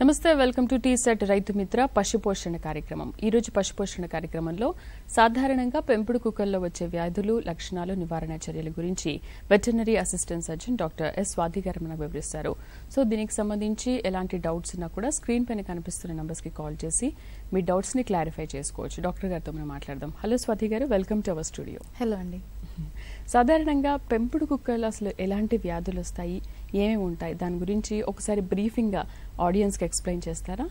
నమస్తే welcome to tea set రైతు మిత్ర పశుపోషణ కార్యక్రమం ఈ రోజు పశుపోషణ కార్యక్రమంలో సాధారణంగా పెంపుడు కుక్కల్లో వచ్చే వ్యాధులు లక్షణాలు నివారణ చర్యల గురించి veterinary assistant surgeon doctor S Swathi గారు మనకు వివరిస్తారు సో దీనికి సంబంధించి ఎలాంటి డౌట్స్ ఉన్నా కూడా స్క్రీన్ పైన కనిపిస్తున్న నంబర్స్ కి కాల్ చేసి మీ డౌట్స్ ని క్లారిఫై చేసుకోవచ్చు డాక్టర్ గారితో మనం మాట్లాడదాం హలో స్వాతి గారు welcome to our studio hello అండి సాధారణంగా పెంపుడు కుక్కలు అసలు ఎలాంటి వ్యాధులు వస్తాయి ఏమేమి ఉంటాయి దాని గురించి ఒకసారి బ్రీఫింగ్గా ఆడియన్స్కి ఎక్స్ప్లెయిన్ చేస్తారా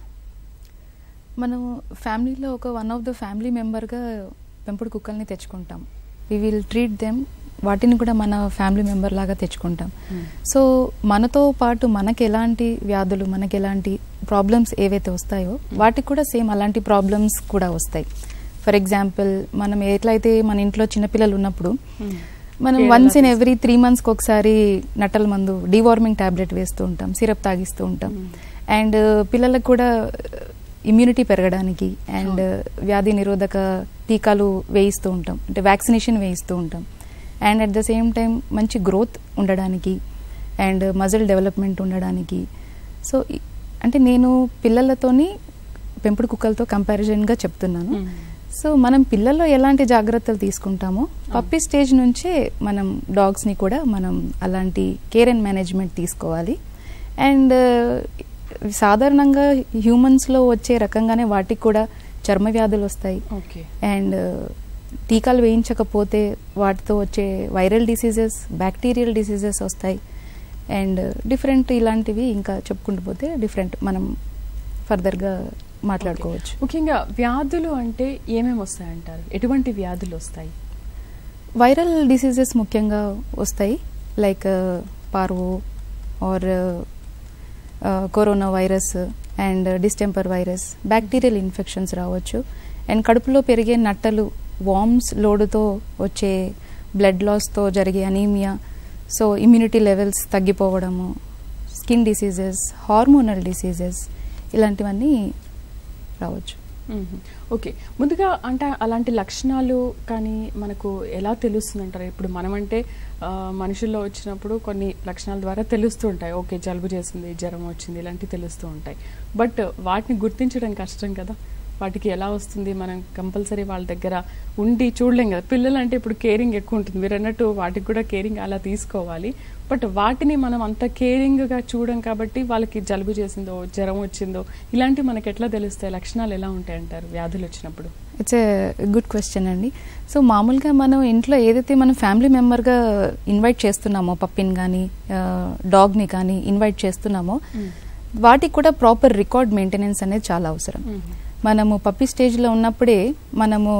మనం ఫ్యామిలీలో ఒక వన్ ఆఫ్ ద ఫ్యామిలీ మెంబర్గా పెంపుడు కుక్కల్ని తెచ్చుకుంటాం వి విల్ ట్రీట్ దెమ్ వాటిని కూడా మన ఫ్యామిలీ మెంబర్ లాగా తెచ్చుకుంటాం సో మనతో పాటు మనకి ఎలాంటి వ్యాధులు మనకి ఎలాంటి ప్రాబ్లమ్స్ ఏవైతే వస్తాయో వాటికి కూడా సేమ్ అలాంటి ప్రాబ్లమ్స్ కూడా వస్తాయి ఫర్ ఎగ్జాంపుల్ మనం ఎట్లయితే మన ఇంట్లో చిన్నపిల్లలు ఉన్నప్పుడు మనం Care వన్స్ ఇన్ ఎలా ఎవ్రీ త్రీ మంత్స్కి ఒకసారి నట్టల మందు డివార్మింగ్ టాబ్లెట్ వేస్తూ ఉంటాం సిరప్ తాగిస్తూ ఉంటాం అండ్ పిల్లలకు కూడా ఇమ్యూనిటీ పెరగడానికి అండ్ వ్యాధి నిరోధక టీకాలు వేయిస్తూ ఉంటాం అంటే వ్యాక్సినేషన్ వేయిస్తూ ఉంటాం and at the same time మంచి గ్రోత్ ఉండడానికి అండ్ మజిల్ డెవలప్మెంట్ ఉండడానికి సో ఈ- అంటే నేను పిల్లలతోని పెంపుడు కుక్కలతో కంపారిజన్గా చెప్తున్నాను సో మనం పిల్లల్లో ఎలాంటి జాగ్రత్తలు తీసుకుంటామో పప్పి స్టేజ్ నుంచే మనం డాగ్స్ని కూడా మనం అలాంటి కేర్ అండ్ మేనేజ్మెంట్ తీసుకోవాలి అండ్ సాధారణంగా హ్యూమన్స్లో వచ్చే రకంగానే వాటికి కూడా చర్మ వ్యాధులు వస్తాయి ఓకే అండ్ టీకాలు వేయించకపోతే వాటితో వచ్చే వైరల్ డిసీజెస్ బ్యాక్టీరియల్ డిసీజెస్ వస్తాయి అండ్ డిఫరెంట్ ఇలాంటివి ఇంకా చెప్పుకుంటూ పోతే డిఫరెంట్ మనం ఫర్దర్గా మాట్లాడుకోవచ్చు ముఖ్యంగా వ్యాధులు అంటే ఏమేమి వస్తాయంటారు ఎటువంటి వ్యాధులు వస్తాయి వైరల్ డిసీజెస్ ముఖ్యంగా వస్తాయి like parvo or corona virus and distemper virus bacterial infections రావచ్చు అండ్ కడుపులో పెరిగే నట్టలు వామ్స్ లోడుతో వచ్చే బ్లడ్ లాస్తో జరిగే అనీమియా సో ఇమ్యూనిటీ లెవెల్స్ తగ్గిపోవడము స్కిన్ డిసీజెస్ హార్మోనల్ డిసీజెస్ ఇలాంటివన్నీ రావచ్చు మ్మ్. ఓకే ముందుగా అంటే అలాంటి లక్షణాలు కానీ మనకు ఎలా తెలుస్తుంది అంటారు ఇప్పుడు మనమంటే ఆ, మనుషుల్లో వచ్చినప్పుడు కొన్ని లక్షణాల ద్వారా తెలుస్తూ ఉంటాయి ఓకే జలుబు చేసింది జ్వరం వచ్చింది ఇలాంటివి తెలుస్తూ ఉంటాయి బట్ వాటిని గుర్తించడం కష్టం కదా వాటికి ఎలా వస్తుంది మనం కంపల్సరీ వాళ్ళ దగ్గర ఉండి చూడలేం కదా పిల్లలు అంటే ఇప్పుడు కేరింగ్ ఎక్కువ ఉంటుంది మీరు అన్నట్టు వాటికి కూడా కేరింగ్ అలా తీసుకోవాలి బట్ వాటిని మనం అంత కేరింగ్గా చూడం కాబట్టి వాళ్ళకి జలుబు చేసిందో జ్వరం వచ్చిందో ఇలాంటివి మనకి ఎట్లా తెలుస్తాయి లక్షణాలు ఎలా ఉంటాయి అంటారు వ్యాధులు వచ్చినప్పుడు ఇట్స్ ఏ గుడ్ క్వశ్చన్ అండి సో మామూలుగా మనం ఇంట్లో ఏదైతే మనం ఫ్యామిలీ మెంబర్గా ఇన్వైట్ చేస్తున్నామో పప్పిని కానీ డాగ్ని కానీ ఇన్వైట్ చేస్తున్నామో వాటికి కూడా ప్రాపర్ రికార్డ్ మెయింటెనెన్స్ అనేది చాలా అవసరం మనము పప్పి స్టేజ్లో ఉన్నప్పుడే మనము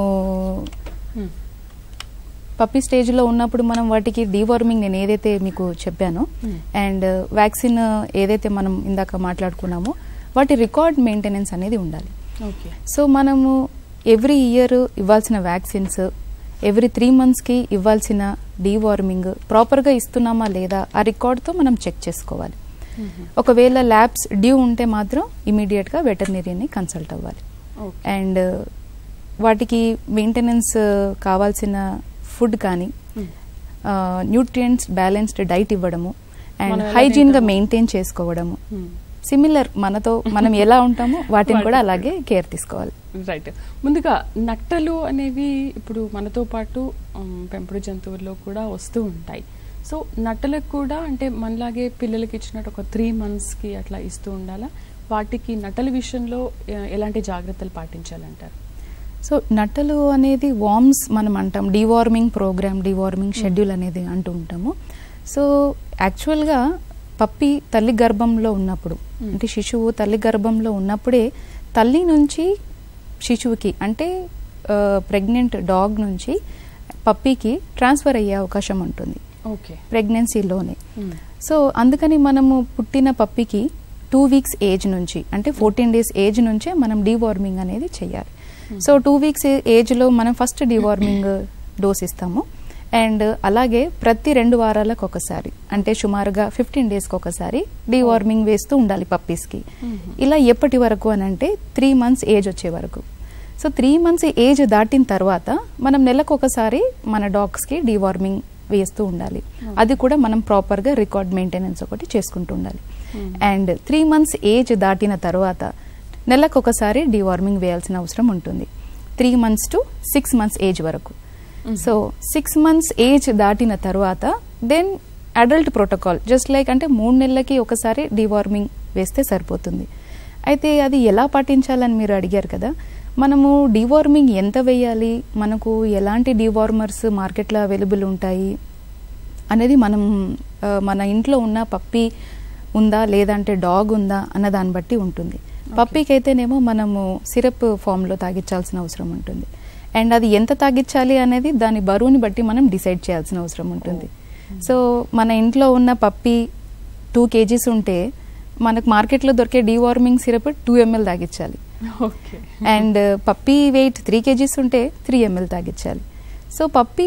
పప్పి స్టేజ్లో ఉన్నప్పుడు మనం వాటికి డీవార్మింగ్ నేను ఏదైతే మీకు చెప్పానో Hmm. అండ్ వ్యాక్సిన్ ఏదైతే మనం ఇందాక మాట్లాడుకున్నామో వాటి రికార్డ్ మెయింటెనెన్స్ అనేది ఉండాలి ఓకే సో మనము ఎవ్రీ ఇయర్ ఇవ్వాల్సిన వ్యాక్సిన్స్ ఎవ్రీ త్రీ మంత్స్కి ఇవ్వాల్సిన డీవార్మింగ్ ప్రాపర్గా ఇస్తున్నామా లేదా ఆ రికార్డ్తో మనం చెక్ చేసుకోవాలి ఒకవేళ ల్యాబ్స్ డ్యూ ఉంటే మాత్రం ఇమీడియట్గా వెటర్నరీని కన్సల్ట్ అవ్వాలి ఓకే అండ్ వాటికి మెయింటెనెన్స్ కావాల్సిన ఫుడ్ కానీ న్యూట్రియంట్స్ బ్యాలెన్స్డ్ డైట్ ఇవ్వడము మనం అండ్ ఎలా హైజీన్గా తింటామో. మెయింటైన్ చేసుకోవడము సిమిలర్ మనతో మనం ఎలా ఉంటామో వాటిని కూడా అలాగే కేర్ తీసుకోవాలి రైట్ ముందుగా నట్టలు అనేవి ఇప్పుడు మనతో పాటు ఉమ్, పెంపుడు జంతువుల్లో కూడా వస్తూ ఉంటాయి సో నట్టలకు కూడా అంటే మనలాగే పిల్లలకి ఇచ్చినట్టు ఒక త్రీ మంత్స్కి అట్లా ఇస్తూ ఉండాలా వాటికి నట్టల విషయంలో ఆ, ఎలాంటి జాగ్రత్తలు పాటించాలంటారు సో నట్టలు అనేది వార్మ్స్ మనం అంటాం డివార్మింగ్ ప్రోగ్రామ్ డివార్మింగ్ షెడ్యూల్ అనేది అంటూ ఉంటాము సో యాక్చువల్గా పప్పి తల్లి గర్భంలో ఉన్నప్పుడు Hmm. అంటే శిశువు తల్లి గర్భంలో ఉన్నప్పుడే తల్లి నుంచి శిశువుకి అంటే ప్రెగ్నెంట్ డాగ్ నుంచి పప్పీకి ట్రాన్స్ఫర్ అయ్యే అవకాశం ఉంటుంది ఓకే ప్రెగ్నెన్సీలోనే సో అందుకని మనము పుట్టిన పప్పికి టూ వీక్స్ ఏజ్ నుంచి అంటే ఫోర్టీన్ డేస్ ఏజ్ నుంచే మనం డీవార్మింగ్ అనేది చేయాలి సో టూ వీక్స్ ఏజ్లో మనం ఫస్ట్ డీవార్మింగ్ డోస్ ఇస్తాము అండ్ అలాగే ప్రతి రెండు వారాలకు ఒకసారి అంటే సుమారుగా ఫిఫ్టీన్ డేస్కి ఒకసారి డీవార్మింగ్ వేస్తూ ఉండాలి పప్పీస్కి ఇలా ఎప్పటి వరకు అని అంటే త్రీ మంత్స్ ఏజ్ వచ్చే వరకు సో త్రీ మంత్స్ ఏజ్ దాటిన తర్వాత మనం నెలకు ఒకసారి మన డాగ్స్కి డీవార్మింగ్ వేస్తూ ఉండాలి అది కూడా మనం ప్రాపర్గా రికార్డ్ మెయింటెనెన్స్ ఒకటి చేసుకుంటూ ఉండాలి అండ్ త్రీ మంత్స్ ఏజ్ దాటిన తర్వాత నెలకు ఒకసారి డివార్మింగ్ వేయాల్సిన అవసరం ఉంటుంది three months to six months age వరకు సో సిక్స్ మంత్స్ ఏజ్ దాటిన తర్వాత then adult protocol just like అంటే మూడు నెలలకి ఒకసారి డివార్మింగ్ వేస్తే సరిపోతుంది అయితే అది ఎలా పాటించాలని మీరు అడిగారు కదా మనము డివార్మింగ్ ఎంత వేయాలి మనకు ఎలాంటి డివార్మర్స్ మార్కెట్లో అవైలబుల్ ఉంటాయి అనేది మనం ఆ, మన ఇంట్లో ఉన్న పప్పి ఉందా లేదంటే డాగ్ ఉందా అన్న దాన్ని బట్టి ఉంటుంది పప్పీకి అయితేనేమో మనము సిరప్ ఫామ్లో తాగించాల్సిన అవసరం ఉంటుంది అండ్ అది ఎంత తాగించాలి అనేది దాని బరువుని బట్టి మనం డిసైడ్ చేయాల్సిన అవసరం ఉంటుంది సో మన ఇంట్లో ఉన్న పప్పి టూ కేజీస్ ఉంటే మనకు మార్కెట్లో దొరికే డీవార్మింగ్ సిరప్ టూ ఎంఎల్ తాగించాలి okay and puppy weight three kgs ఉంటే త్రీ ఎంఎల్ తాగించాలి సో పప్పీ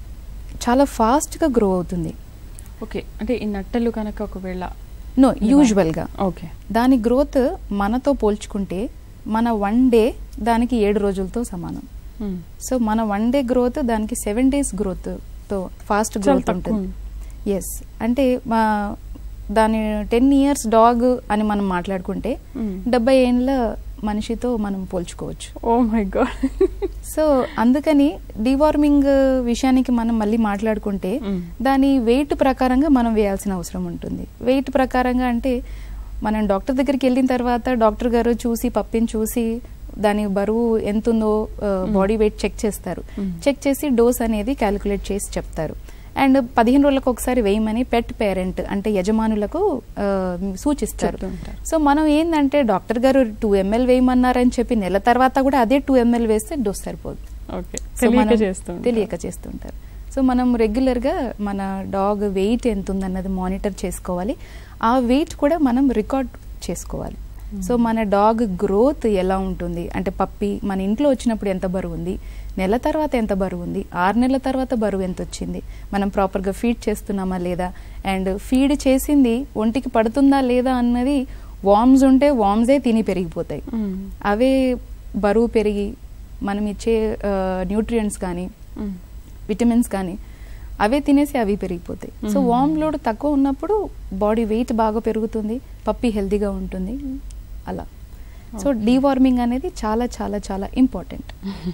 చాలా ఫాస్ట్గా గ్రో అవుతుంది ఓకే అంటే ఈ నట్టలు కనుక ఒకవేళ నో యూజువల్గా ఓకే దాని గ్రోత్ మనతో పోల్చుకుంటే మన వన్ డే దానికి ఏడు రోజులతో సమానం సో మన వన్ డే గ్రోత్ దానికి సెవెన్ డేస్ గ్రోత్ తో ఫాస్ట్ చాలా గ్రోత్ తక్కువ. ఉంటుంది ఎస్ అంటే మా దాని టెన్ ఇయర్స్ డాగ్ అని మనం మాట్లాడుకుంటే Mm. డెబ్బై ఏళ్ళ మనిషితో మనం పోల్చుకోవచ్చు ఓ మై గాడ్ సో అందుకని డివార్మింగ్ విషయానికి మనం మళ్ళీ మాట్లాడుకుంటే Mm. దాని వెయిట్ ప్రకారంగా మనం వేయాల్సిన అవసరం ఉంటుంది వెయిట్ ప్రకారంగా అంటే మనం డాక్టర్ దగ్గరికి వెళ్ళిన తర్వాత డాక్టర్ గారు చూసి పప్పిని చూసి దాని బరువు ఎంత ఉందో బాడీ వెయిట్ చెక్ చేస్తారు Mm. చెక్ చేసి డోస్ అనేది క్యాలిక్యులేట్ చేసి చెప్తారు అండ్ పదిహేను రోజులకు ఒకసారి వేయమని పెట్ పేరెంట్ అంటే యజమానులకు ఆ, సూచిస్తారు చెప్తూ ఉంటారు. సో మనం ఏంటంటే డాక్టర్ గారు టూ ఎంఎల్ వేయమన్నారని చెప్పి నెల తర్వాత కూడా అదే టూ ఎంఎల్ వేస్తే డోస్ సరిపోదు ఓకే సో తెలియక మనం చేస్తూ ఉంటారు. తెలియక చేస్తుంటారు సో మనం రెగ్యులర్గా మన డాగ్ వెయిట్ ఎంత ఉందన్నది మానిటర్ చేసుకోవాలి ఆ వెయిట్ కూడా మనం రికార్డ్ చేసుకోవాలి సో మన డాగ్ గ్రోత్ ఎలా ఉంటుంది అంటే పప్పి మన ఇంట్లో వచ్చినప్పుడు ఎంత బరువు ఉంది నెల తర్వాత ఎంత బరువు ఉంది ఆరు నెలల తర్వాత బరువు ఎంత వచ్చింది మనం ప్రాపర్గా ఫీడ్ చేస్తున్నామా లేదా అండ్ ఫీడ్ చేసింది ఒంటికి పడుతుందా లేదా అన్నది వామ్స్ ఉంటే వామ్సే తిని పెరిగిపోతాయి Mm. అవే బరువు పెరిగి మనం ఇచ్చే న్యూట్రియంట్స్ కానీ Mm. విటమిన్స్ కానీ అవే తినేసి అవి పెరిగిపోతాయి సో Mhm. వామ్ లోడ్ తక్కువ ఉన్నప్పుడు బాడీ వెయిట్ బాగా పెరుగుతుంది పప్పి హెల్తీగా ఉంటుంది అలా సో Okay. డీవార్మింగ్ అనేది చాలా చాలా చాలా ఇంపార్టెంట్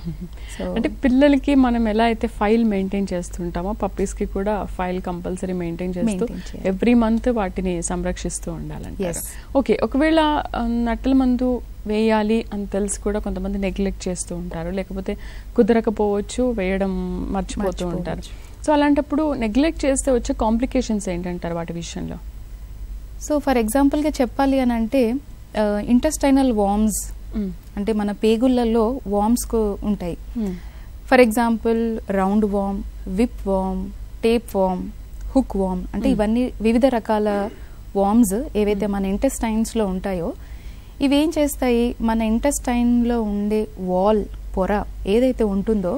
సో అంటే పిల్లలకి మనం ఎలా అయితే ఫైల్ మెయింటైన్ చేస్తుంటామో పప్పీస్ కి కూడా ఫైల్ కంపల్సరీ మెయింటైన్ చేస్తూ Maintain చేయాలి. ఎవ్రీ మంత్ వాటిని సంరక్షిస్తూ ఉండాలంటారు Yes. ఓకే ఒకవేళ ఆ, నట్టల మందు వేయాలి అని తెలిసి కూడా కొంతమంది నెగ్లెక్ట్ చేస్తూ ఉంటారు లేకపోతే కుదరకపోవచ్చు వేయడం మర్చిపోతూ ఉంటారు మర్చిపోవచ్చు. సో అలాంటప్పుడు నెగ్లెక్ట్ చేస్తే వచ్చే కాంప్లికేషన్స్ ఏంటంటారు వాటి విషయంలో సో ఫర్ ఎగ్జాంపుల్గా చెప్పాలి అని అంటే ఇంటెస్టైనల్ వామ్స్ Mm. అంటే మన పేగుళ్ళల్లో వామ్స్ ఉంటాయి Mm. For example round worm whip worm tape worm hook worm అంటే Mm. ఇవన్నీ వివిధ రకాల వామ్స్ ఏవైతే మన intestines లో ఉంటాయో ఇవి ఏం చేస్తాయి మన intestine లో ఉండే వాల్ పొర ఏదైతే ఉంటుందో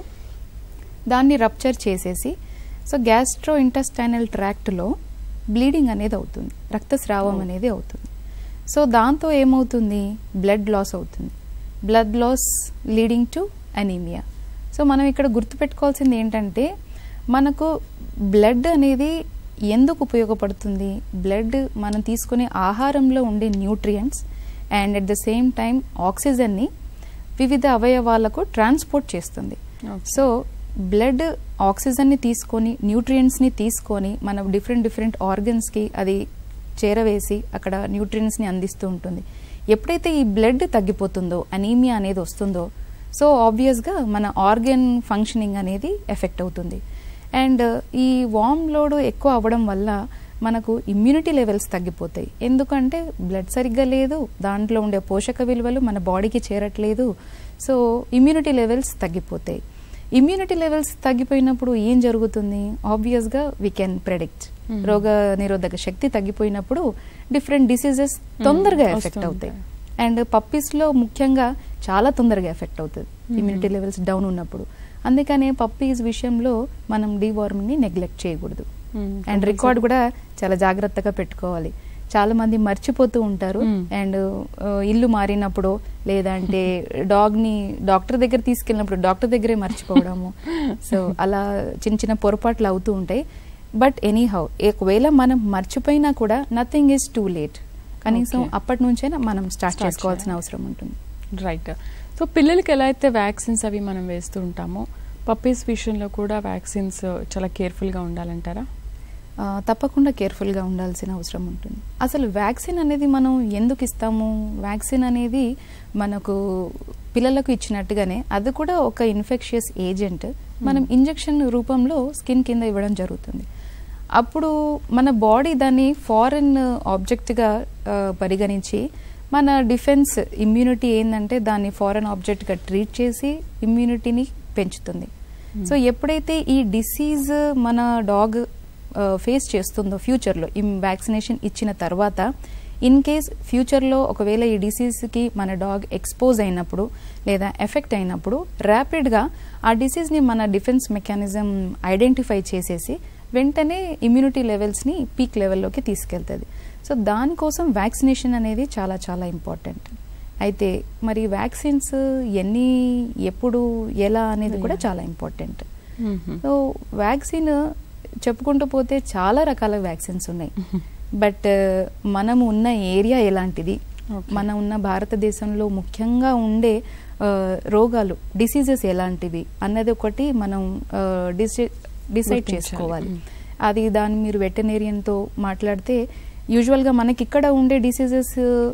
దాన్ని రప్చర్ చేసేసి సో గ్యాస్ట్రో ఇంటెస్టైనల్ ట్రాక్ట్లో బ్లీడింగ్ అనేది అవుతుంది రక్తస్రావం Oh. అనేది అవుతుంది సో దాంతో ఏమవుతుంది బ్లడ్ లాస్ అవుతుంది blood loss leading to anaemia so మనం ఇక్కడ గుర్తుపెట్టుకోవాల్సింది ఏంటంటే మనకు బ్లడ్ అనేది ఎందుకు ఉపయోగపడుతుంది బ్లడ్ మనం తీసుకునే ఆహారంలో ఉండే nutrients and at the same time ఆక్సిజన్ని వివిధ అవయవాలకు ట్రాన్స్పోర్ట్ చేస్తుంది Okay. సో బ్లడ్ ఆక్సిజన్ని తీసుకొని న్యూట్రియంట్స్ని తీసుకొని మన డిఫరెంట్ డిఫరెంట్ ఆర్గన్స్కి అది చేరవేసి అక్కడ న్యూట్రియంట్స్ని అందిస్తూ ఉంటుంది ఎప్పుడైతే ఈ బ్లడ్ తగ్గిపోతుందో అనీమియా అనేది వస్తుందో సో ఆబ్వియస్గా మన ఆర్గన్ ఫంక్షనింగ్ అనేది ఎఫెక్ట్ అవుతుంది అండ్ ఈ వామ్ లోడ్ ఎక్కువ అవ్వడం వల్ల మనకు ఇమ్యూనిటీ లెవెల్స్ తగ్గిపోతాయి ఎందుకంటే బ్లడ్ సరిగ్గా లేదు దాంట్లో ఉండే పోషక విలువలు మన బాడీకి చేరట్లేదు సో ఇమ్యూనిటీ లెవెల్స్ తగ్గిపోతాయి ఇమ్యూనిటీ లెవెల్స్ తగ్గిపోయినప్పుడు ఏం జరుగుతుంది ఆబ్వియస్గా వీ కెన్ ప్రెడిక్ట్ Mhm. రోగ నిరోధక శక్తి తగ్గిపోయినప్పుడు డిఫరెంట్ డిసీజెస్ తొందరగా వస్తూ ఎఫెక్ట్ అవుతాయి ఉంటాయి. అండ్ పప్పీస్లో ముఖ్యంగా చాలా తొందరగా ఎఫెక్ట్ అవుతుంది Mhm. ఇమ్యూనిటీ లెవెల్స్ డౌన్ ఉన్నప్పుడు అందుకనే పప్పీస్ విషయంలో మనం డీవార్మింగ్ని నెగ్లెక్ట్ చేయకూడదు Mm. అండ్ రికార్డ్ కూడా చాలా జాగ్రత్తగా పెట్టుకోవాలి చాలా మంది మర్చిపోతూ ఉంటారు Mm. అండ్ ఇల్లు మారినప్పుడు లేదంటే డాగ్ ని డాక్టర్ దగ్గర తీసుకెళ్ళినప్పుడు డాక్టర్ దగ్గరే మర్చిపోవడము సో అలా చిన్న చిన్న పొరపాట్లు అవుతూ ఉంటాయి బట్ ఎనీ హౌ ఒకవేళ మనం మర్చిపోయినా కూడా నథింగ్ ఈజ్ టూ లేట్ కనీసం Okay. అప్పటి నుంచైనా మనం స్టార్ట్ Start చేసుకోవాల్సిన చేయాలి. అవసరం ఉంటుంది రైట్ సో పిల్లలకి ఎలా అయితే వ్యాక్సిన్స్ అవి మనం వేస్తూ ఉంటామో పప్పీస్ విషయంలో కూడా వ్యాక్సిన్స్ చాలా కేర్ఫుల్గా ఉండాలంటారా ఆ, తప్పకుండా కేర్ఫుల్గా ఉండాల్సిన అవసరం ఉంటుంది అసలు వ్యాక్సిన్ అనేది మనం ఎందుకు ఇస్తాము వ్యాక్సిన్ అనేది మనకు పిల్లలకు ఇచ్చినట్టుగానే అది కూడా ఒక ఇన్ఫెక్షియస్ ఏజెంట్ మనం ఇంజెక్షన్ రూపంలో స్కిన్ కింద ఇవ్వడం జరుగుతుంది అప్పుడు మన బాడీ దాన్ని ఫారెన్ ఆబ్జెక్ట్గా పరిగణించి మన డిఫెన్స్ ఇమ్యూనిటీ ఏంటంటే దాన్ని ఫారెన్ ఆబ్జెక్ట్గా ట్రీట్ చేసి ఇమ్యూనిటీని పెంచుతుంది సో ఎప్పుడైతే ఈ డిసీజ్ మన డాగ్ ఫేస్ చేస్తుందో ఫ్యూచర్లో ఈ వ్యాక్సినేషన్ ఇచ్చిన తర్వాత ఇన్ కేస్ ఫ్యూచర్లో ఒకవేళ ఈ డిసీజ్కి మన డాగ్ ఎక్స్పోజ్ అయినప్పుడు లేదా ఎఫెక్ట్ అయినప్పుడు ర్యాపిడ్గా ఆ డిసీజ్ని మన డిఫెన్స్ మెకానిజం ఐడెంటిఫై చేసేసి వెంటనే ఇమ్యూనిటీ లెవెల్స్ని పీక్ లెవెల్లోకి తీసుకెళ్తుంది సో దానికోసం వ్యాక్సినేషన్ అనేది చాలా చాలా ఇంపార్టెంట్ అయితే మరి వ్యాక్సిన్స్ ఎన్ని ఎప్పుడు ఎలా అనేది కూడా చాలా ఇంపార్టెంట్ సో వ్యాక్సిన్ చెప్పుకుంటూ పోతే చాలా రకాల వ్యాక్సిన్స్ ఉన్నాయి బట్ మనం ఉన్న ఏరియా ఎలాంటిది Okay. మనం ఉన్న భారతదేశంలో ముఖ్యంగా ఉండే ఆ, రోగాలు డిసీజెస్ ఎలాంటివి అన్నది ఒకటి మనం డిసైడ్ గుర్తించాలి. చేసుకోవాలి Mm. అది దాన్ని మీరు వెటనేరియన్తో మాట్లాడితే యూజువల్గా మనకి ఇక్కడ ఉండే డిసీజెస్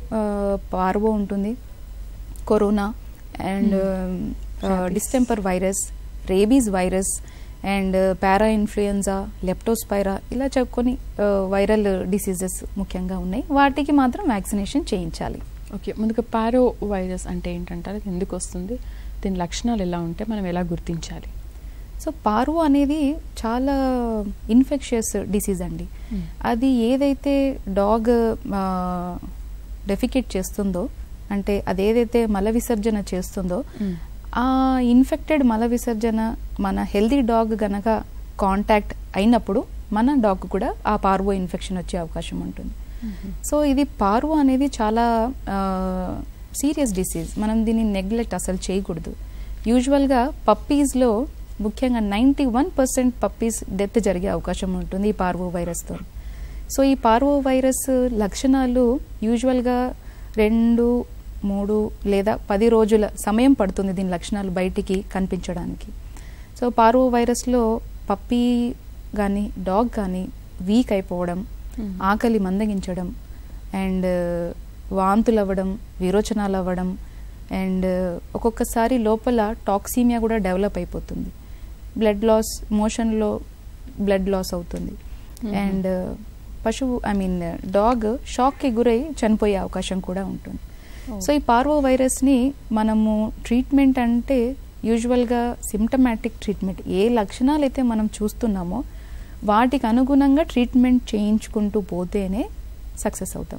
పార్వో ఉంటుంది corona and Rabies. Distemper virus rabies virus and parainfluenza leptospira ఇలా చెప్పుకొని వైరల్ డిసీజెస్ ముఖ్యంగా ఉన్నాయి వాటికి మాత్రం వ్యాక్సినేషన్ చేయించాలి ఓకే ముందుగా పారో వైరస్ అంటే ఏంటంటారు అది ఎందుకు వస్తుంది దీని లక్షణాలు ఎలా ఉంటాయి మనం ఎలా గుర్తించాలి సో పార్వో అనేది చాలా ఇన్ఫెక్షియస్ డిసీజ్ అండి Hmm. అది ఏదైతే డాగ్ డెఫికేట్ చేస్తుందో అంటే అది ఏదైతే మల విసర్జన చేస్తుందో ఆ ఇన్ఫెక్టెడ్ మల విసర్జన మన హెల్దీ డాగ్ గనక కాంటాక్ట్ అయినప్పుడు మన డాగ్ కూడా ఆ పార్వో ఇన్ఫెక్షన్ వచ్చే అవకాశం ఉంటుంది సో ఇది పార్వో అనేది చాలా సీరియస్ డిసీజ్ మనం దీన్ని నెగ్లెక్ట్ అసలు చేయకూడదు యూజువల్గా పప్పీస్లో ముఖ్యంగా ninety one percent puppies death జరిగే అవకాశం ఉంటుంది ఈ పార్వో వైరస్తో సో ఈ పార్వో వైరస్ లక్షణాలు యూజువల్గా రెండు మూడు లేదా పది రోజుల సమయం పడుతుంది దీని లక్షణాలు బయటికి కనిపించడానికి సో పార్వో వైరస్లో పప్పీ కానీ డాగ్ కానీ వీక్ అయిపోవడం Hmm. ఆకలి మందగించడం అండ్ వాంతులు అవ్వడం విరోచనాలు అవ్వడం అండ్ ఒక్కొక్కసారి లోపల టాక్సీమియా కూడా డెవలప్ అయిపోతుంది బ్లడ్ లాస్ మోషన్లో బ్లడ్ లాస్ అవుతుంది Mhm. అండ్ పశువు ఐ మీన్ డాగ్ షాక్కి గురై చనిపోయే అవకాశం కూడా ఉంటుంది Oh. సో ఈ పార్వో వైరస్ని మనము ట్రీట్మెంట్ అంటే యూజువల్గా సిమ్టమాటిక్ ట్రీట్మెంట్ ఏ లక్షణాలు అయితే మనం చూస్తున్నామో వాటికి అనుగుణంగా ట్రీట్మెంట్ చేయించుకుంటూ పోతేనే సక్సెస్ అవుతాం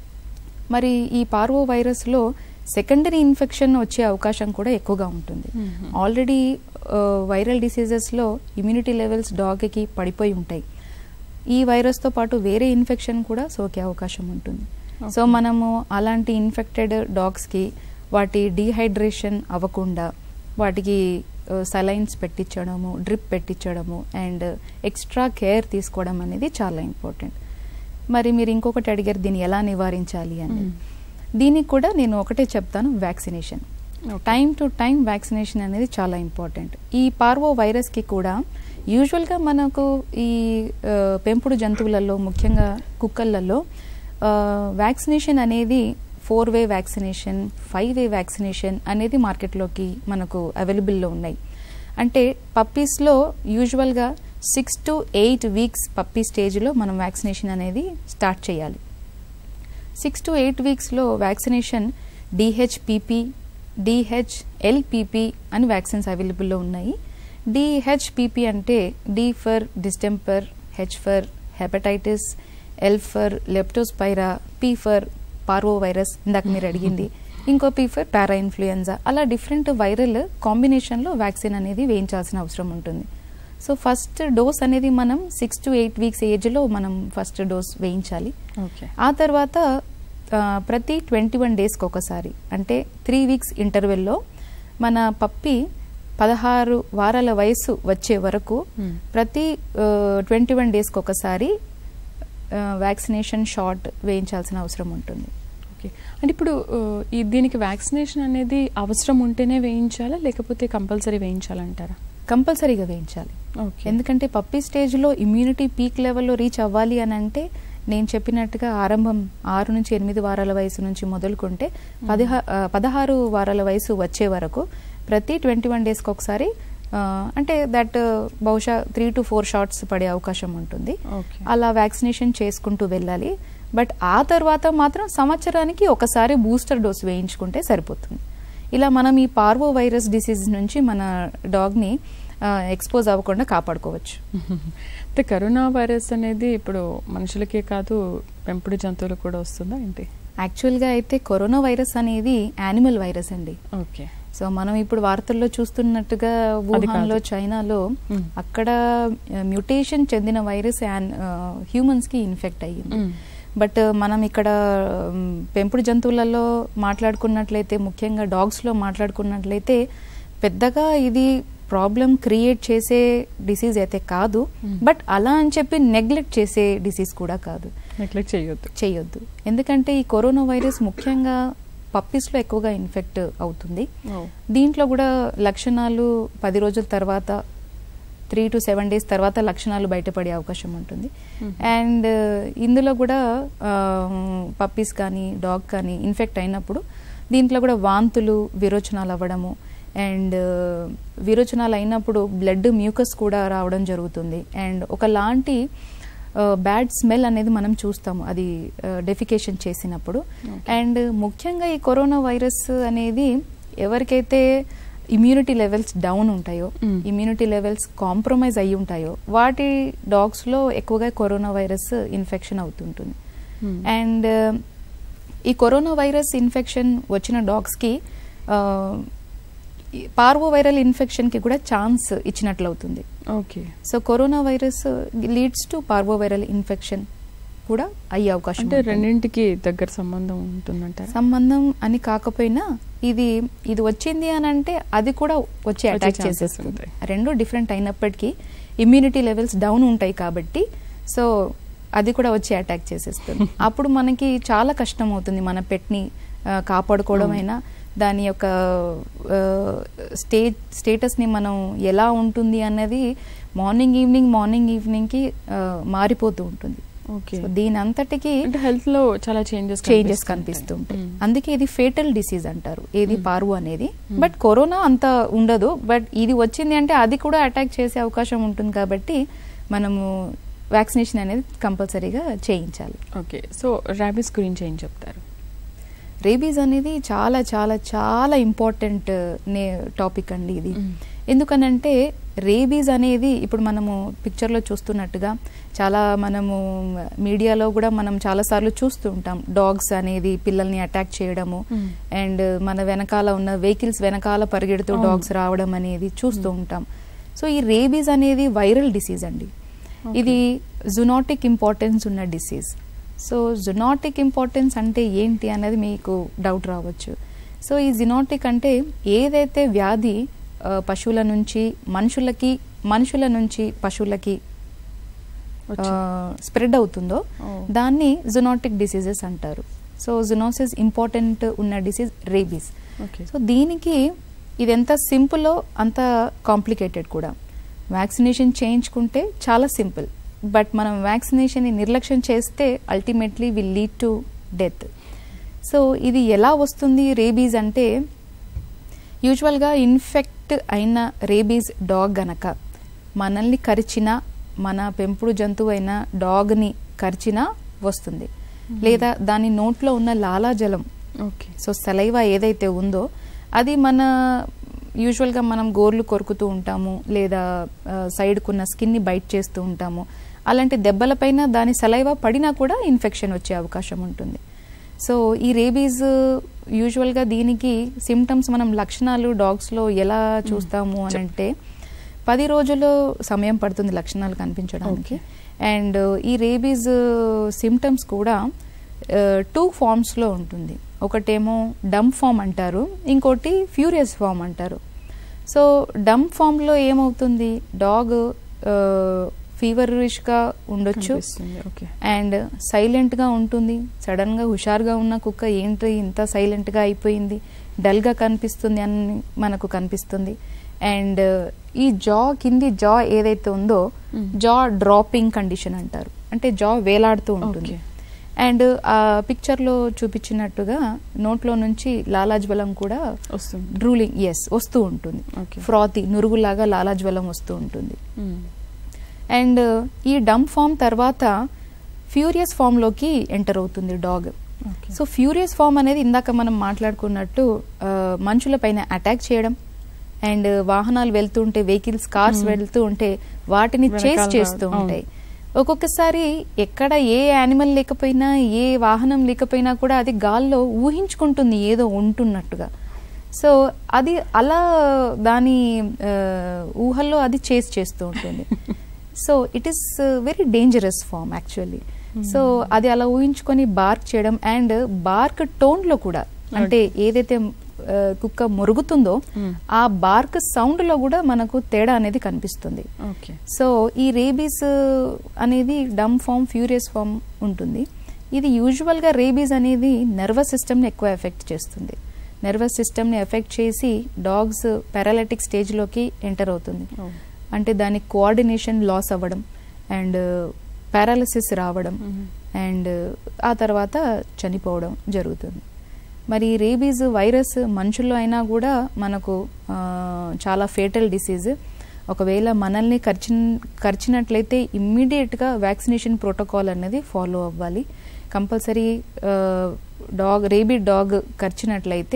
మరి ఈ పార్వో వైరస్లో సెకండరీ ఇన్ఫెక్షన్ వచ్చే అవకాశం కూడా ఎక్కువగా ఉంటుంది Mhm. ఆల్రెడీ వైరల్ డిసీజెస్లో ఇమ్యూనిటీ లెవెల్స్ డాగ్కి పడిపోయి ఉంటాయి ఈ వైరస్తో పాటు వేరే ఇన్ఫెక్షన్ కూడా సోకే అవకాశం ఉంటుంది సో Okay. మనము అలాంటి ఇన్ఫెక్టెడ్ డాగ్స్కి వాటి డీహైడ్రేషన్ అవ్వకుండా వాటికి సలైన్స్ పెట్టించడము డ్రిప్ పెట్టించడము అండ్ ఎక్స్ట్రా కేర్ తీసుకోవడం అనేది చాలా ఇంపార్టెంట్ మరి మీరు ఇంకొకటి అడిగారు దీన్ని ఎలా నివారించాలి అని Mm. దీనికి కూడా నేను ఒకటే చెప్తాను vaccination Okay. Time to time vaccination అనేది చాలా ఇంపార్టెంట్ ఈ పార్వో వైరస్కి కూడా యూజువల్గా మనకు ఈ ఆ, పెంపుడు జంతువులలో ముఖ్యంగా కుక్కలలో వ్యాక్సినేషన్ అనేది four way vaccination five way vaccination అనేది మార్కెట్లోకి మనకు అవైలబుల్లో ఉన్నాయి అంటే పప్పీస్లో యూజువల్గా six to eight weeks puppy స్టేజ్లో మనం వ్యాక్సినేషన్ అనేది స్టార్ట్ చేయాలి సిక్స్ టు ఎయిట్ వీక్స్లో వ్యాక్సినేషన్ డిహెచ్పిపి డిహెచ్ఎల్పిపి అని వ్యాక్సిన్స్ అవైలబుల్లో ఉన్నాయి డిహెచ్పిపి అంటే D for distemper H for hepatitis L for leptospira P for parvo virus ఇందాక మీరు అడిగింది ఇంకో పి ఫర్ పారా ఇన్ఫ్లుయెన్జా అలా డిఫరెంట్ వైరల్ కాంబినేషన్లో వ్యాక్సిన్ అనేది వేయించాల్సిన అవసరం ఉంటుంది సో ఫస్ట్ డోస్ అనేది మనం సిక్స్ టు ఎయిట్ వీక్స్ ఏజ్లో మనం ఫస్ట్ డోస్ వేయించాలి ఓకే ఆ తర్వాత ఆ, ప్రతి ట్వంటీ వన్ డేస్కి ఒకసారి అంటే త్రీ వీక్స్ ఇంటర్వెల్లో మన పప్పి పదహారు వారాల వయసు వచ్చే వరకు Hmm. ప్రతి ట్వంటీ వన్ డేస్కి ఒకసారి వ్యాక్సినేషన్ షాట్ వేయించాల్సిన అవసరం ఉంటుంది ఓకే అంటే ఇప్పుడు ఆ, ఈ దీనికి వ్యాక్సినేషన్ అనేది అవసరం ఉంటేనే వేయించాలా లేకపోతే కంపల్సరీ వేయించాలంటారా కంపల్సరీగా వేయించాలి ఓకే ఎందుకంటే పప్పీ స్టేజ్లో ఇమ్యూనిటీ పీక్ లెవెల్లో రీచ్ అవ్వాలి అని అంటే నేను చెప్పినట్టుగా ఆరంభం ఆరు నుంచి ఎనిమిది వారాల వయసు నుంచి మొదలుకుంటే పదిహా ఆ, పదహారు వారాల వయసు వచ్చే వరకు ప్రతి ట్వంటీ వన్ డేస్కి ఒకసారి ఆ, అంటే దట్ బహుశా త్రీ టు ఫోర్ షాట్స్ పడే అవకాశం ఉంటుంది ఓకే అలా వ్యాక్సినేషన్ చేసుకుంటూ వెళ్ళాలి బట్ ఆ తర్వాత మాత్రం సంవత్సరానికి ఒకసారి బూస్టర్ డోస్ వేయించుకుంటే సరిపోతుంది ఇలా మనం ఈ పార్వో వైరస్ డిసీజ్ నుంచి మన డాగ్ని ఎక్స్పోజ్ అవ్వకుండా కాపాడుకోవచ్చు అంటే కరోనా వైరస్ అనేది ఇప్పుడు మనుషులకే కాదు పెంపుడు జంతువులకు కూడా వస్తుందా ఏంటి యాక్చువల్గా అయితే కరోనా వైరస్ అనేది యానిమల్ వైరస్ అండి ఓకే సో మనం ఇప్పుడు వార్తల్లో చూస్తున్నట్టుగా వుహాన్లో చైనాలో మ్మ్. అక్కడ మ్యూటేషన్ చెందిన వైరస్ హ్యూమన్స్ కి ఇన్ఫెక్ట్ అయ్యింది మ్మ్. బట్ మనం ఇక్కడ మ్, పెంపుడు జంతువులలో మాట్లాడుకున్నట్లయితే ముఖ్యంగా డాగ్స్లో మాట్లాడుకున్నట్లయితే పెద్దగా ఇది ప్రాబ్లం క్రియేట్ చేసే డిసీజ్ అయితే కాదు Hmm. బట్ అలా అని చెప్పి నెగ్లెక్ట్ చేసే డిసీజ్ కూడా కాదు నెగ్లెక్ట్ చేయొద్దు చేయొద్దు ఎందుకంటే ఈ కరోనా వైరస్ ముఖ్యంగా పప్పీస్లో ఎక్కువగా ఇన్ఫెక్ట్ అవుతుంది ఓ. దీంట్లో కూడా లక్షణాలు పది రోజుల తర్వాత త్రీ టు సెవెన్ డేస్ తర్వాత లక్షణాలు బయటపడే అవకాశం ఉంటుంది Mhm. అండ్ ఇందులో కూడా పప్పీస్ కానీ డాగ్ కానీ ఇన్ఫెక్ట్ అయినప్పుడు దీంట్లో కూడా వాంతులు విరోచనాలు అవ్వడము అండ్ విరోచనాలు అయినప్పుడు బ్లడ్ మ్యూకస్ కూడా రావడం జరుగుతుంది అండ్ ఒకలాంటి బ్యాడ్ స్మెల్ అనేది మనం చూస్తాము అది డెఫికేషన్ చేసినప్పుడు Okay. అండ్ ముఖ్యంగా ఈ కరోనా వైరస్ అనేది ఎవరికైతే ఇమ్యూనిటీ లెవెల్స్ డౌన్ ఉంటాయో Mm. ఇమ్యూనిటీ లెవెల్స్ కాంప్రమైజ్ అయి ఉంటాయో వాటి డాగ్స్లో ఎక్కువగా కరోనా వైరస్ ఇన్ఫెక్షన్ అవుతుంటుంది మ్మ్. అండ్ ఈ కరోనా వైరస్ ఇన్ఫెక్షన్ వచ్చిన డాగ్స్కి పార్వో వైరల్ ఇన్ఫెక్షన్కి కూడా ఛాన్స్ ఇచ్చినట్లు అవుతుంది okay so corona virus leads to parvo viral infection కూడా అయ్యే అవకాశం అంటే ఉంటుంది. రెండింటికి దగ్గర సంబంధం ఉంటుందంటారా సంబంధం అని కాకపోయినా ఇది ఇది వచ్చింది అని అంటే అది కూడా వచ్చి వచ్చే అటాక్ chances చేసేస్తుంది ఉంటాయి. రెండు డిఫరెంట్ అయినప్పటికీ ఇమ్యూనిటీ లెవెల్స్ డౌన్ ఉంటాయి కాబట్టి సో అది కూడా వచ్చి అటాక్ చేసేస్తుంది అప్పుడు మనకి చాలా కష్టం అవుతుంది మన పెట్ని కాపాడుకోవడం అవును. అయినా దాని యొక్క స్టే స్టేటస్ని మనం ఎలా ఉంటుంది అన్నది మార్నింగ్ ఈవినింగ్ మార్నింగ్ ఈవినింగ్కి మారిపోతూ ఉంటుంది ఓకే సో దీని అంతటికి అంటే హెల్త్ లో చాలా చేంజెస్ చేంజెస్ కనిపిస్తుంటాయి అందుకే ఇది ఫేటల్ డిసీజ్ అంటారు ఏది పార్వు అనేది బట్ కరోనా అంత ఉండదు బట్ ఇది వచ్చింది అంటే అది కూడా అటాక్ చేసే అవకాశం ఉంటుంది కాబట్టి మనము వ్యాక్సినేషన్ అనేది కంపల్సరీగా చేయించాలి ఓకే సో ర్యాబిస్ గురించి ఏం చెప్తారు రేబీస్ అనేది చాలా చాలా చాలా ఇంపార్టెంట్ నే టాపిక్ అండి ఇది మ్మ్. ఎందుకనంటే రేబీస్ అనేది ఇప్పుడు మనము పిక్చర్లో చూస్తున్నట్టుగా చాలా మనము మీడియాలో కూడా మనం చాలాసార్లు చూస్తూ ఉంటాం డాగ్స్ అనేది పిల్లల్ని అటాక్ చేయడము మ్మ్. అండ్ మన వెనకాల ఉన్న వెహికల్స్ వెనకాల పరిగెడుతూ అవును. డాగ్స్ రావడం అనేది చూస్తూ ఉంటాం సో ఈ రేబీస్ అనేది వైరల్ డిసీజ్ అండి Okay. ఇది జునాటిక్ ఇంపార్టెన్స్ ఉన్న డిసీజ్ సో జునాటిక్ ఇంపార్టెన్స్ అంటే ఏంటి అనేది మీకు డౌట్ రావచ్చు సో ఈ జినాటిక్ అంటే ఏదైతే వ్యాధి ఆ, పశువుల నుంచి మనుషులకి మనుషుల నుంచి పశువులకి వచ్చి- స్ప్రెడ్ అవుతుందో Oh. దాన్ని జునాటిక్ డిసీజెస్ అంటారు సో జునోసిస్ ఇంపార్టెంట్ ఉన్న డిసీజ్ రేబీస్ ఓకే సో దీనికి ఇది ఎంత సింపుల్లో అంత కాంప్లికేటెడ్ కూడా వ్యాక్సినేషన్ చేయించుకుంటే చాలా సింపుల్ బట్ మనం వ్యాక్సినేషన్ నిర్లక్ష్యం చేస్తే ultimately will lead to death so ఇది ఎలా వస్తుంది రేబీస్ అంటే యూజువల్గా ఇన్ఫెక్ట్ అయిన రేబీస్ డాగ్ గనక మనల్ని కరిచిన మన పెంపుడు జంతువు అయిన డాగ్ని కరిచినా వస్తుంది లేదా దాని నోట్లో ఉన్న లాలాజలం ఓకే సో సలైవా ఏదైతే ఉందో అది మన యూజువల్గా మనం గోర్లు కొరుకుతూ ఉంటాము లేదా ఆ, సైడ్కున్న స్కిన్ని బైట్ చేస్తూ ఉంటాము అలాంటి దెబ్బలపైన దాని సలైవా పడినా కూడా ఇన్ఫెక్షన్ వచ్చే అవకాశం ఉంటుంది సో ఈ రేబీస్ యూజువల్గా దీనికి సిమ్టమ్స్ మనం లక్షణాలు డాగ్స్లో ఎలా చూస్తాము అని అంటే పది రోజులు సమయం పడుతుంది లక్షణాలు కనిపించడానికి అండ్ ఈ రేబీస్ సిమ్టమ్స్ కూడా టూ ఫార్మ్స్లో ఉంటుంది ఒకటేమో డమ్ ఫామ్ అంటారు ఇంకోటి ఫ్యూరియస్ ఫామ్ అంటారు సో డమ్ ఫామ్లో ఏమవుతుంది డాగ్ ఫీవరిష్గా ఉండొచ్చు కనిపిస్తుంది. ఓకే అండ్ సైలెంట్గా ఉంటుంది సడన్గా హుషారుగా ఉన్న కుక్క ఏంటి ఇంత సైలెంట్గా అయిపోయింది డల్గా కనిపిస్తుంది అని మనకు కనిపిస్తుంది అండ్ ఈ జా కింది జా ఏదైతే ఉందో Mm. జా డ్రాపింగ్ కండిషన్ అంటారు అంటే జా వేలాడుతూ ఉంటుంది Okay. అండ్ ఆ పిక్చర్లో చూపించినట్టుగా నోట్లో నుంచి లాలాజ్వలం కూడా వస్తుంది డ్రూలింగ్ ఎస్ వస్తూ ఉంటుంది Okay. ఫ్రాతి నురుగులాగా లాలాజ్వలం వస్తూ ఉంటుంది మ్మ్. అండ్ ఈ డమ్ ఫామ్ తర్వాత ఫ్యూరియస్ ఫామ్లోకి ఎంటర్ అవుతుంది dog okay so furious form అనేది ఇందాక మనం మాట్లాడుకున్నట్టు ఆ, మనుషుల పైన అటాక్ చేయడం అండ్ వాహనాలు వెళ్తుంటే వెహికల్స్ కార్స్ Hmm. వెళ్తూ ఉంటే వాటిని చేస్ వెనకాల చేస్తూ రావడం. ఉంటాయి ఒక్కొక్కసారి ఎక్కడ ఏ యానిమల్ లేకపోయినా ఏ వాహనం లేకపోయినా కూడా అది గాల్లో ఊహించుకుంటుంది ఏదో ఉంటున్నట్టుగా సో అది అలా దాని ఆ, ఊహల్లో అది చేస్ చేస్తూ ఉంటుంది so it is very dangerous form actually so అది అలా ఊహించుకొని బార్క్ చేయడం అండ్ బార్క్ టోన్లో కూడా అంటే ఏదైతే ఆ, కుక్క మొరుగుతుందో Hmm. ఆ బార్క్ సౌండ్లో కూడా మనకు తేడా అనేది కనిపిస్తుంది ఓకే సో ఈ రేబీస్ అనేది డమ్ ఫామ్ ఫ్యూరియస్ ఫామ్ ఉంటుంది ఇది యూజువల్గా రేబీస్ అనేది నర్వస్ సిస్టమ్ని ఎక్కువ ఎఫెక్ట్ చేస్తుంది నర్వస్ సిస్టమ్ని ఎఫెక్ట్ చేసి డాగ్స్ పారాలిటిక్ స్టేజ్లోకి ఎంటర్ అవుతుంది ఓ. అంటే దాని కోఆర్డినేషన్ లాస్ అవ్వడం అండ్ పారాలిసిస్ రావడం మ్మ్. అండ్ ఆ తర్వాత చనిపోవడం జరుగుతుంది మరి రేబీస్ వైరస్ మనుషుల్లో అయినా కూడా మనకు ఆ, చాలా ఫేటల్ డిసీజ్ ఒకవేళ మనల్ని ఖర్చి ఖర్చినట్లయితే ఇమ్మీడియట్గా వ్యాక్సినేషన్ ప్రోటోకాల్ అనేది ఫాలో అవ్వాలి కంపల్సరీ డాగ్ రేబీ డాగ్ ఖర్చినట్లయితే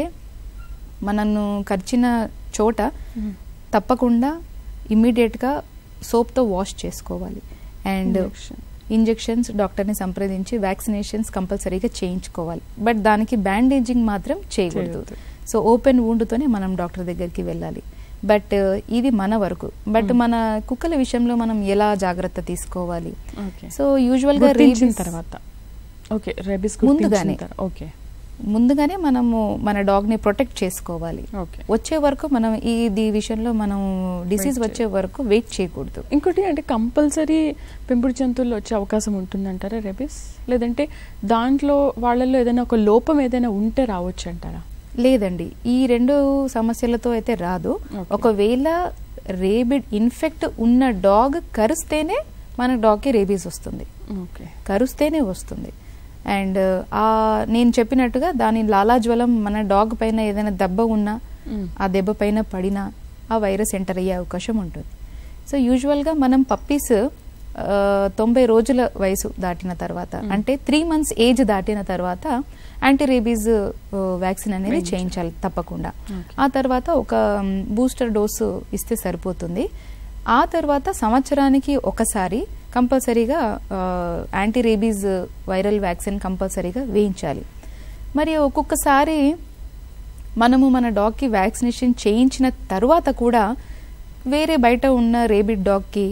మనను ఖర్చిన చోట మ్మ్. తప్పకుండా ఇమ్మీడియట్గా సోప్తో వాష్ చేసుకోవాలి అండ్ Injection. ఇంజెక్షన్స్ డాక్టర్ని సంప్రదించి వ్యాక్సినేషన్స్ కంపల్సరీగా చేయించుకోవాలి బట్ దానికి బ్యాండేజింగ్ మాత్రం చేయకూడదు చేయొద్దు. సో ఓపెన్ తోనే మనం డాక్టర్ దగ్గరికి వెళ్ళాలి బట్ ఇది మన వరకు బట్ Hmm. మన కుక్కల విషయంలో మనం ఎలా జాగ్రత్త తీసుకోవాలి ఓకే సో యూజువల్గా గుర్తించిన తర్వాత ఓకే రేబీస్ ముందుగానే. ఓకే ముందుగానే మనము మన డాగ్ని ప్రొటెక్ట్ చేసుకోవాలి ఓకే వచ్చే వరకు మనం ఈ ఈ విషయంలో మనం డిసీజ్ Wait వచ్చే వరకు వెయిట్ చేయకూడదు ఇంకోటి అంటే కంపల్సరీ పెంపుడు జంతువుల్లో వచ్చే అవకాశం ఉంటుందంటారా రేబీస్ లేదంటే దాంట్లో వాళ్ళల్లో ఏదైనా ఒక లోపం ఏదైనా ఉంటే రావచ్చు అంటారా లేదండి ఈ రెండు సమస్యలతో అయితే రాదు Okay. ఒకవేళ రేబిడ్ ఇన్ఫెక్ట్ ఉన్న డాగ్ కరిస్తేనే మన డాగ్కి రేబీస్ వస్తుంది ఓకే కరుస్తేనే వస్తుంది అండ్ ఆ నేను చెప్పినట్టుగా దాని లాలాజ్వలం మన డాగ్ పైన ఏదైనా దెబ్బ ఉన్నా మ్మ్. ఆ దెబ్బ పైన పడినా ఆ వైరస్ ఎంటర్ అయ్యే అవకాశం ఉంటుంది సో యూజువల్గా మనం పప్పీస్ తొంభై రోజుల వయసు దాటిన తర్వాత Mm. అంటే త్రీ మంత్స్ ఏజ్ దాటిన తర్వాత యాంటీ రేబీస్ వ్యాక్సిన్ అనేది వేయించాలి. చేయించాలి తప్పకుండా Okay. ఆ తర్వాత ఒక బూస్టర్ డోసు ఇస్తే సరిపోతుంది ఆ తర్వాత సంవత్సరానికి ఒకసారి కంపల్సరీగా యాంటీ రేబీస్ వైరల్ వ్యాక్సిన్ కంపల్సరీగా వేయించాలి మరి ఒక్కొక్కసారి మనము మన డాగ్కి వ్యాక్సినేషన్ చేయించిన తర్వాత కూడా వేరే బయట ఉన్న రేబిడ్ డాగ్కి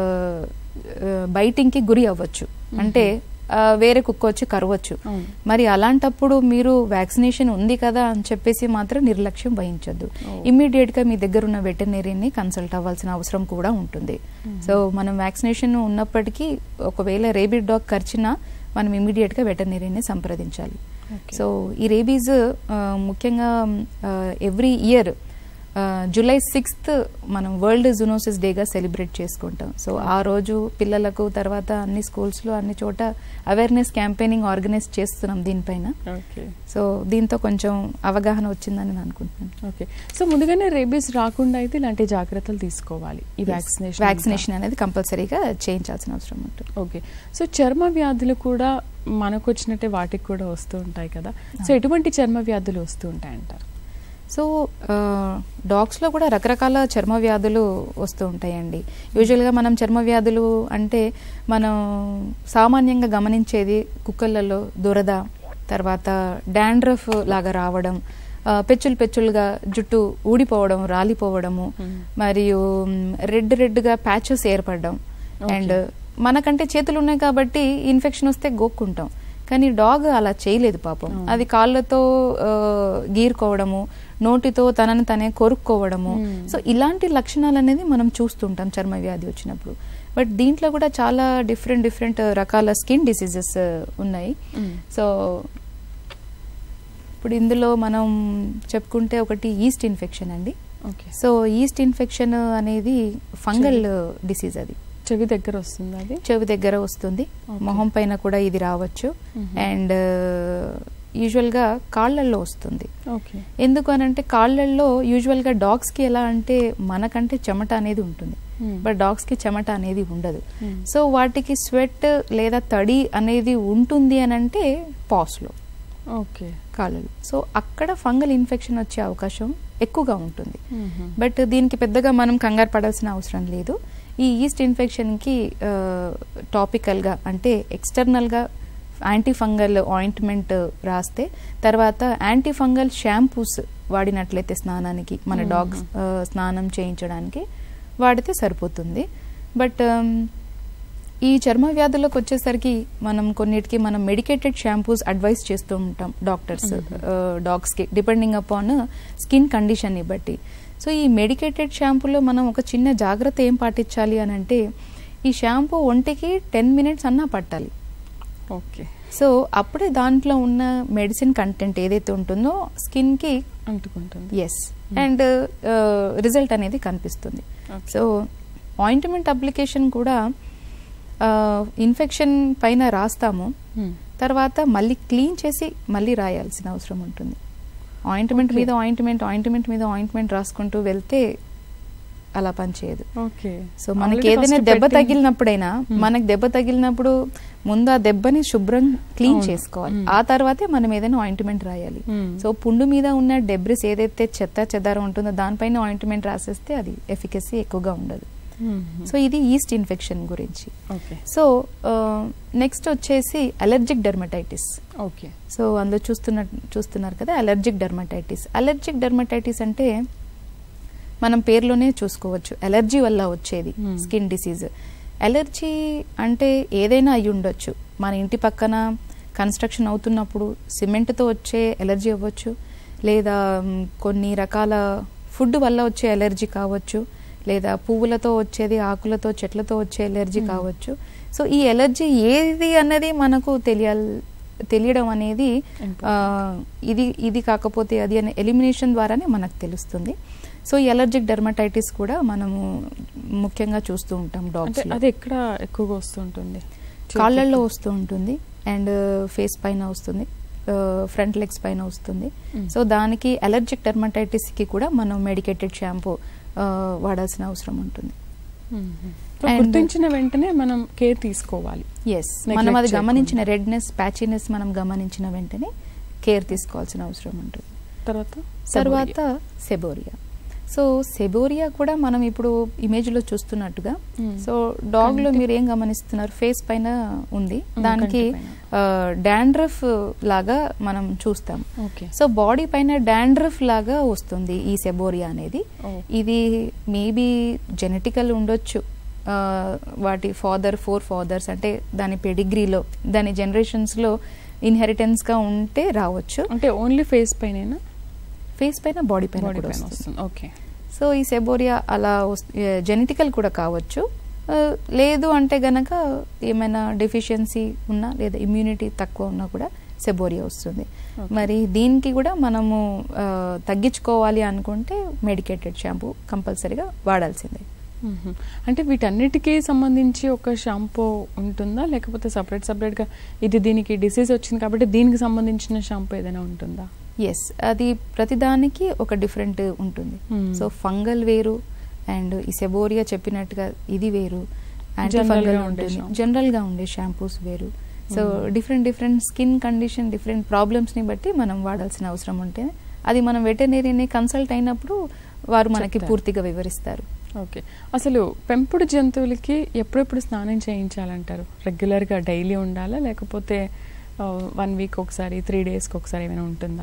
బైటింగ్కి గురి అవ్వచ్చు అంటే ఆ, వేరే కుక్క వచ్చి కరవచ్చు అవును. మరి అలాంటప్పుడు మీరు వ్యాక్సినేషన్ ఉంది కదా అని చెప్పేసి మాత్రం నిర్లక్ష్యం వహించొద్దు Oh. ఇమ్మీడియట్ గా మీ దగ్గర ఉన్న వెటర్నరీని కన్సల్ట్ అవ్వాల్సిన అవసరం కూడా ఉంటుంది సో మనం వ్యాక్సినేషన్ ఉన్నప్పటికీ ఒకవేళ రేబిడ్ డాగ్ ఖర్చునా మనం ఇమ్మీడియట్ గా వెటర్నరీని సంప్రదించాలి Okay. సో ఈ రేబీస్ ఆ, ముఖ్యంగా ఎవ్రీ ఇయర్ జూలై సిక్స్త్ మనం వరల్డ్ జునోసిస్ డేగా సెలబ్రేట్ చేసుకుంటాం సో ఆ రోజు పిల్లలకు తర్వాత అన్ని స్కూల్స్లో అన్ని చోట అవేర్నెస్ క్యాంపెయినింగ్ ఆర్గనైజ్ చేస్తున్నాం దీనిపైన ఓకే సో దీంతో కొంచెం అవగాహన వచ్చిందని నేను అనుకుంటున్నాను ఓకే సో ముందుగానే రేబీస్ రాకుండా అయితే ఇలాంటి జాగ్రత్తలు తీసుకోవాలి ఈ వ్యాక్సినేషన్ వ్యాక్సినేషన్ అనేది కంపల్సరీగా చేయించాల్సిన అవసరం ఉంటుంది ఓకే సో చర్మ వ్యాధులు కూడా మనకు వచ్చినట్టే వాటికి కూడా వస్తూ ఉంటాయి కదా సో ఎటువంటి చర్మ వ్యాధులు వస్తూ ఉంటాయి అంటారు సో డాగ్స్లో కూడా రకరకాల చర్మ వ్యాధులు వస్తూ ఉంటాయండి యూజువల్గా మనం చర్మ వ్యాధులు అంటే మనం సామాన్యంగా గమనించేది కుక్కలలో దురద తర్వాత డాండ్రఫ్ లాగా రావడం ఆ, పెచ్చులు పెచ్చులుగా జుట్టు ఊడిపోవడం రాలిపోవడము Hmm. మరియు రెడ్ రెడ్గా ప్యాచెస్ ఏర్పడడం Okay. అండ్ మనకంటే చేతులు ఉన్నాయి కాబట్టి ఇన్ఫెక్షన్ వస్తే గోక్కుంటాం కానీ డాగ్ అలా చేయలేదు పాపం అవును. అది కాళ్ళతో ఆ, గీరుకోవడము నోటితో తనని తనే కొరుక్కోవడము Hmm. సో ఇలాంటి లక్షణాలు అనేది మనం చూస్తుంటాం చర్మ వ్యాధి వచ్చినప్పుడు బట్ దీంట్లో కూడా చాలా డిఫరెంట్ డిఫరెంట్ రకాల స్కిన్ డిసీజెస్ ఉన్నాయి Mm. సో ఇప్పుడు ఇందులో మనం చెప్పుకుంటే ఒకటి ఈస్ట్ ఇన్ఫెక్షన్ అండి ఓకే సో ఈస్ట్ ఇన్ఫెక్షన్ అనేది ఫంగల్ డిసీజ్ అది చెవి దగ్గర వస్తుంది అది చెవి దగ్గర వస్తుంది Okay. మొహం పైన కూడా ఇది రావచ్చు Mhm. అండ్ యూజువల్గా కాళ్ళల్లో వస్తుంది ఓకే ఎందుకు అని అంటే కాళ్ళల్లో యూజువల్గా డాగ్స్కి ఎలా అంటే మనకంటే చెమట అనేది ఉంటుంది Hmm. బట్ డాగ్స్కి చెమట అనేది ఉండదు Hmm. సో వాటికి స్వెట్ లేదా తడి అనేది ఉంటుంది అని అంటే పాస్లో ఓకే కాళ్ళలో సో అక్కడ ఫంగల్ ఇన్ఫెక్షన్ వచ్చే అవకాశం ఎక్కువగా ఉంటుంది Mhm. బట్ దీనికి పెద్దగా మనం కంగారు పడాల్సిన అవసరం లేదు ఈ ఈస్ట్ ఇన్ఫెక్షన్కి టాపికల్గా అంటే ఎక్స్టర్నల్గా యాంటీ ఫంగల్ ఆయింట్మెంట్ రాస్తే తర్వాత యాంటీ ఫంగల్ షాంపూస్ వాడినట్లయితే స్నానానికి మన Mhm. డాగ్స్ స్నానం చేయించడానికి వాడితే సరిపోతుంది బట్ ఈ చర్మ వ్యాధులకు వచ్చేసరికి మనం కొన్నిటికి మనం మెడికేటెడ్ షాంపూస్ అడ్వైస్ చేస్తూ ఉంటాం డాక్టర్స్ డాగ్స్కి డిపెండింగ్ అపాన్ స్కిన్ కండిషన్ని బట్టి సో ఈ మెడికేటెడ్ షాంపూలో మనం ఒక చిన్న జాగ్రత్త ఏం పాటించాలి అని అంటే ఈ షాంపూ ఒంటికి టెన్ మినిట్స్ అన్నా పట్టాలి ఓకే సో అప్పుడే దాంట్లో ఉన్న మెడిసిన్ కంటెంట్ ఏదైతే ఉంటుందో స్కిన్కి అంటుకుంటుంది ఎస్ అండ్ రిజల్ట్ అనేది కనిపిస్తుంది Okay. సో ఆయింట్మెంట్ అప్లికేషన్ కూడా ఇన్ఫెక్షన్ పైన రాస్తాము Hmm. తర్వాత మళ్ళీ క్లీన్ చేసి మళ్ళీ రాయాల్సిన అవసరం ఉంటుంది ఆయింట్మెంట్ Okay. మీద ఆయింట్మెంట్ ఆయింట్మెంట్ మీద ఆయింట్మెంట్ రాసుకుంటూ వెళ్తే అలా పనిచేయదు ఓకే సో మనకి Already ఏదైనా first దెబ్బ పెట్టిన- తగిలినప్పుడైనా Hmm. మనకి దెబ్బ తగిలినప్పుడు ముందు ఆ దెబ్బని శుభ్రం క్లీన్ అవును. చేసుకోవాలి Hmm. ఆ తర్వాతే మనం ఏదైనా ఆయింట్మెంట్ రాయాలి Hmm. సో పుండు మీద ఉన్న డెబ్రిస్ ఏదైతే చెత్త చెదారం ఉంటుందో దానిపైన ఆయింట్మెంట్ రాసేస్తే అది ఎఫికసీ ఎక్కువగా ఉండదు Mhm. సో ఇది ఈస్ట్ ఇన్ఫెక్షన్ గురించి ఓకే సో నెక్స్ట్ వచ్చేసి అలర్జిక్ డెర్మటైటిస్ ఓకే సో అందులో చూస్తున్న చూస్తున్నారు కదా అలర్జిక్ డెర్మటైటిస్ అలర్జిక్ డెర్మటైటిస్ అంటే మనం పేర్లోనే చూసుకోవచ్చు అలర్జీ వల్ల వచ్చేది Hmm. స్కిన్ డిసీజ్ అలర్జీ అంటే ఏదైనా అయి ఉండొచ్చు మన ఇంటి పక్కన కన్స్ట్రక్షన్ అవుతున్నప్పుడు సిమెంట్తో వచ్చే ఎలర్జీ అవ్వచ్చు లేదా మ్, కొన్ని రకాల ఫుడ్ వల్ల వచ్చే ఎలర్జీ కావచ్చు లేదా పువ్వులతో వచ్చేది ఆకులతో చెట్లతో వచ్చే ఎలర్జీ Hmm. కావచ్చు సో ఈ ఎలర్జీ ఏది అన్నది మనకు తెలియాలి తెలియడం అనేది ఆ, ఇది ఇది కాకపోతే అది అనే ఎలిమినేషన్ ద్వారానే మనకు తెలుస్తుంది సో ఈ ఎలర్జిక్ డెర్మటైటిస్ కూడా మనము ముఖ్యంగా చూస్తూ ఉంటాం అంటే డాగ్స్ అది ఎక్కడ ఎక్కువగా వస్తుంటుంది కాళ్ళల్లో వస్తూ ఉంటుంది అండ్ ఫేస్ పైన వస్తుంది ఫ్రంట్ లెగ్స్ పైన వస్తుంది Mm. సో దానికి అలర్జిక్ డెర్మటైటిస్ కి కూడా మనం మెడికేటెడ్ షాంపూ వాడాల్సిన అవసరం ఉంటుంది Mhm. సో And- గుర్తించిన వెంటనే మనం కేర్ తీసుకోవాలి ఎస్ Neglect మనం అది చేయకుండా. గమనించిన రెడ్నెస్ ప్యాచినెస్ మనం గమనించిన వెంటనే కేర్ తీసుకోవాల్సిన అవసరం ఉంటుంది తర్వాత తర్వాత సెబోరియా సో సెబోరియా కూడా మనం ఇప్పుడు ఇమేజ్ లో చూస్తున్నట్టుగా Hmm. సో డాగ్ లో కంటి- మీరు ఏం గమనిస్తున్నారు ఫేస్ పైన ఉంది Hmm, దానికి కంటి డాండ్రఫ్ లాగా మనం చూస్తాం ఓకే సో బాడీ పైన డాండ్రఫ్ లాగా వస్తుంది ఈ సెబోరియా అనేది Oh. ఇది మేబీ జెనెటికల్ ఉండొచ్చు ఆ, వాటి ఫాదర్ ఫోర్ ఫాదర్స్ అంటే దాని పెడిగ్రీలో దాని జనరేషన్స్ లో ఇన్హెరిటెన్స్ గా ఉంటే రావచ్చు అంటే ఓన్లీ ఫేస్ పైన ఫేస్ పైన బాడీ పైన బాడీ కూడా పైన వస్తుంది వస్తుంది ఓకే సో ఈ సెబోరియా అలా జెనెటికల్ కూడా కావచ్చు ఆ, లేదు అంటే గనక ఏమైనా డెఫిషియన్సీ ఉన్నా లేదా ఇమ్యూనిటీ తక్కువ ఉన్నా కూడా సెబోరియా వస్తుంది Okay. మరి దీనికి కూడా మనము ఆ, తగ్గించుకోవాలి అనుకుంటే మెడికేటెడ్ షాంపూ కంపల్సరీగా వాడాల్సిందే మ్మ్. అంటే వీటన్నిటికీ సంబంధించి ఒక షాంపూ ఉంటుందా లేకపోతే సపరేట్ సపరేట్ గా ఇది దీనికి డిసీజ్ వచ్చింది కాబట్టి దీనికి సంబంధించిన షాంపూ ఏదైనా ఉంటుందా ఎస్ అది ప్రతిదానికి ఒక డిఫరెంట్ ఉంటుంది Hmm. సో ఫంగల్ వేరు అండ్ ఈ సెబోరియా చెప్పినట్టుగా ఇది వేరు యాంటీ General ఫంగల్ గా ఉండే ఉంటుంది shampoo. జనరల్ గా ఉండే షాంపూస్ వేరు so Hmm. Different different skin condition different problems ని బట్టి మనం వాడాల్సిన అవసరం ఉంటే అది మనం వెటర్నరీని కన్సల్ట్ అయినప్పుడు వారు మనకి చెప్తారు. పూర్తిగా వివరిస్తారు ఓకే అసలు పెంపుడు జంతువులకి ఎప్పుడెప్పుడు స్నానం చేయించాలంటారు రెగ్యులర్ గా డైలీ ఉండాలా లేకపోతే వన్ వీక్ ఒకసారి త్రీ డేస్కి ఒకసారి ఏమైనా ఉంటుందా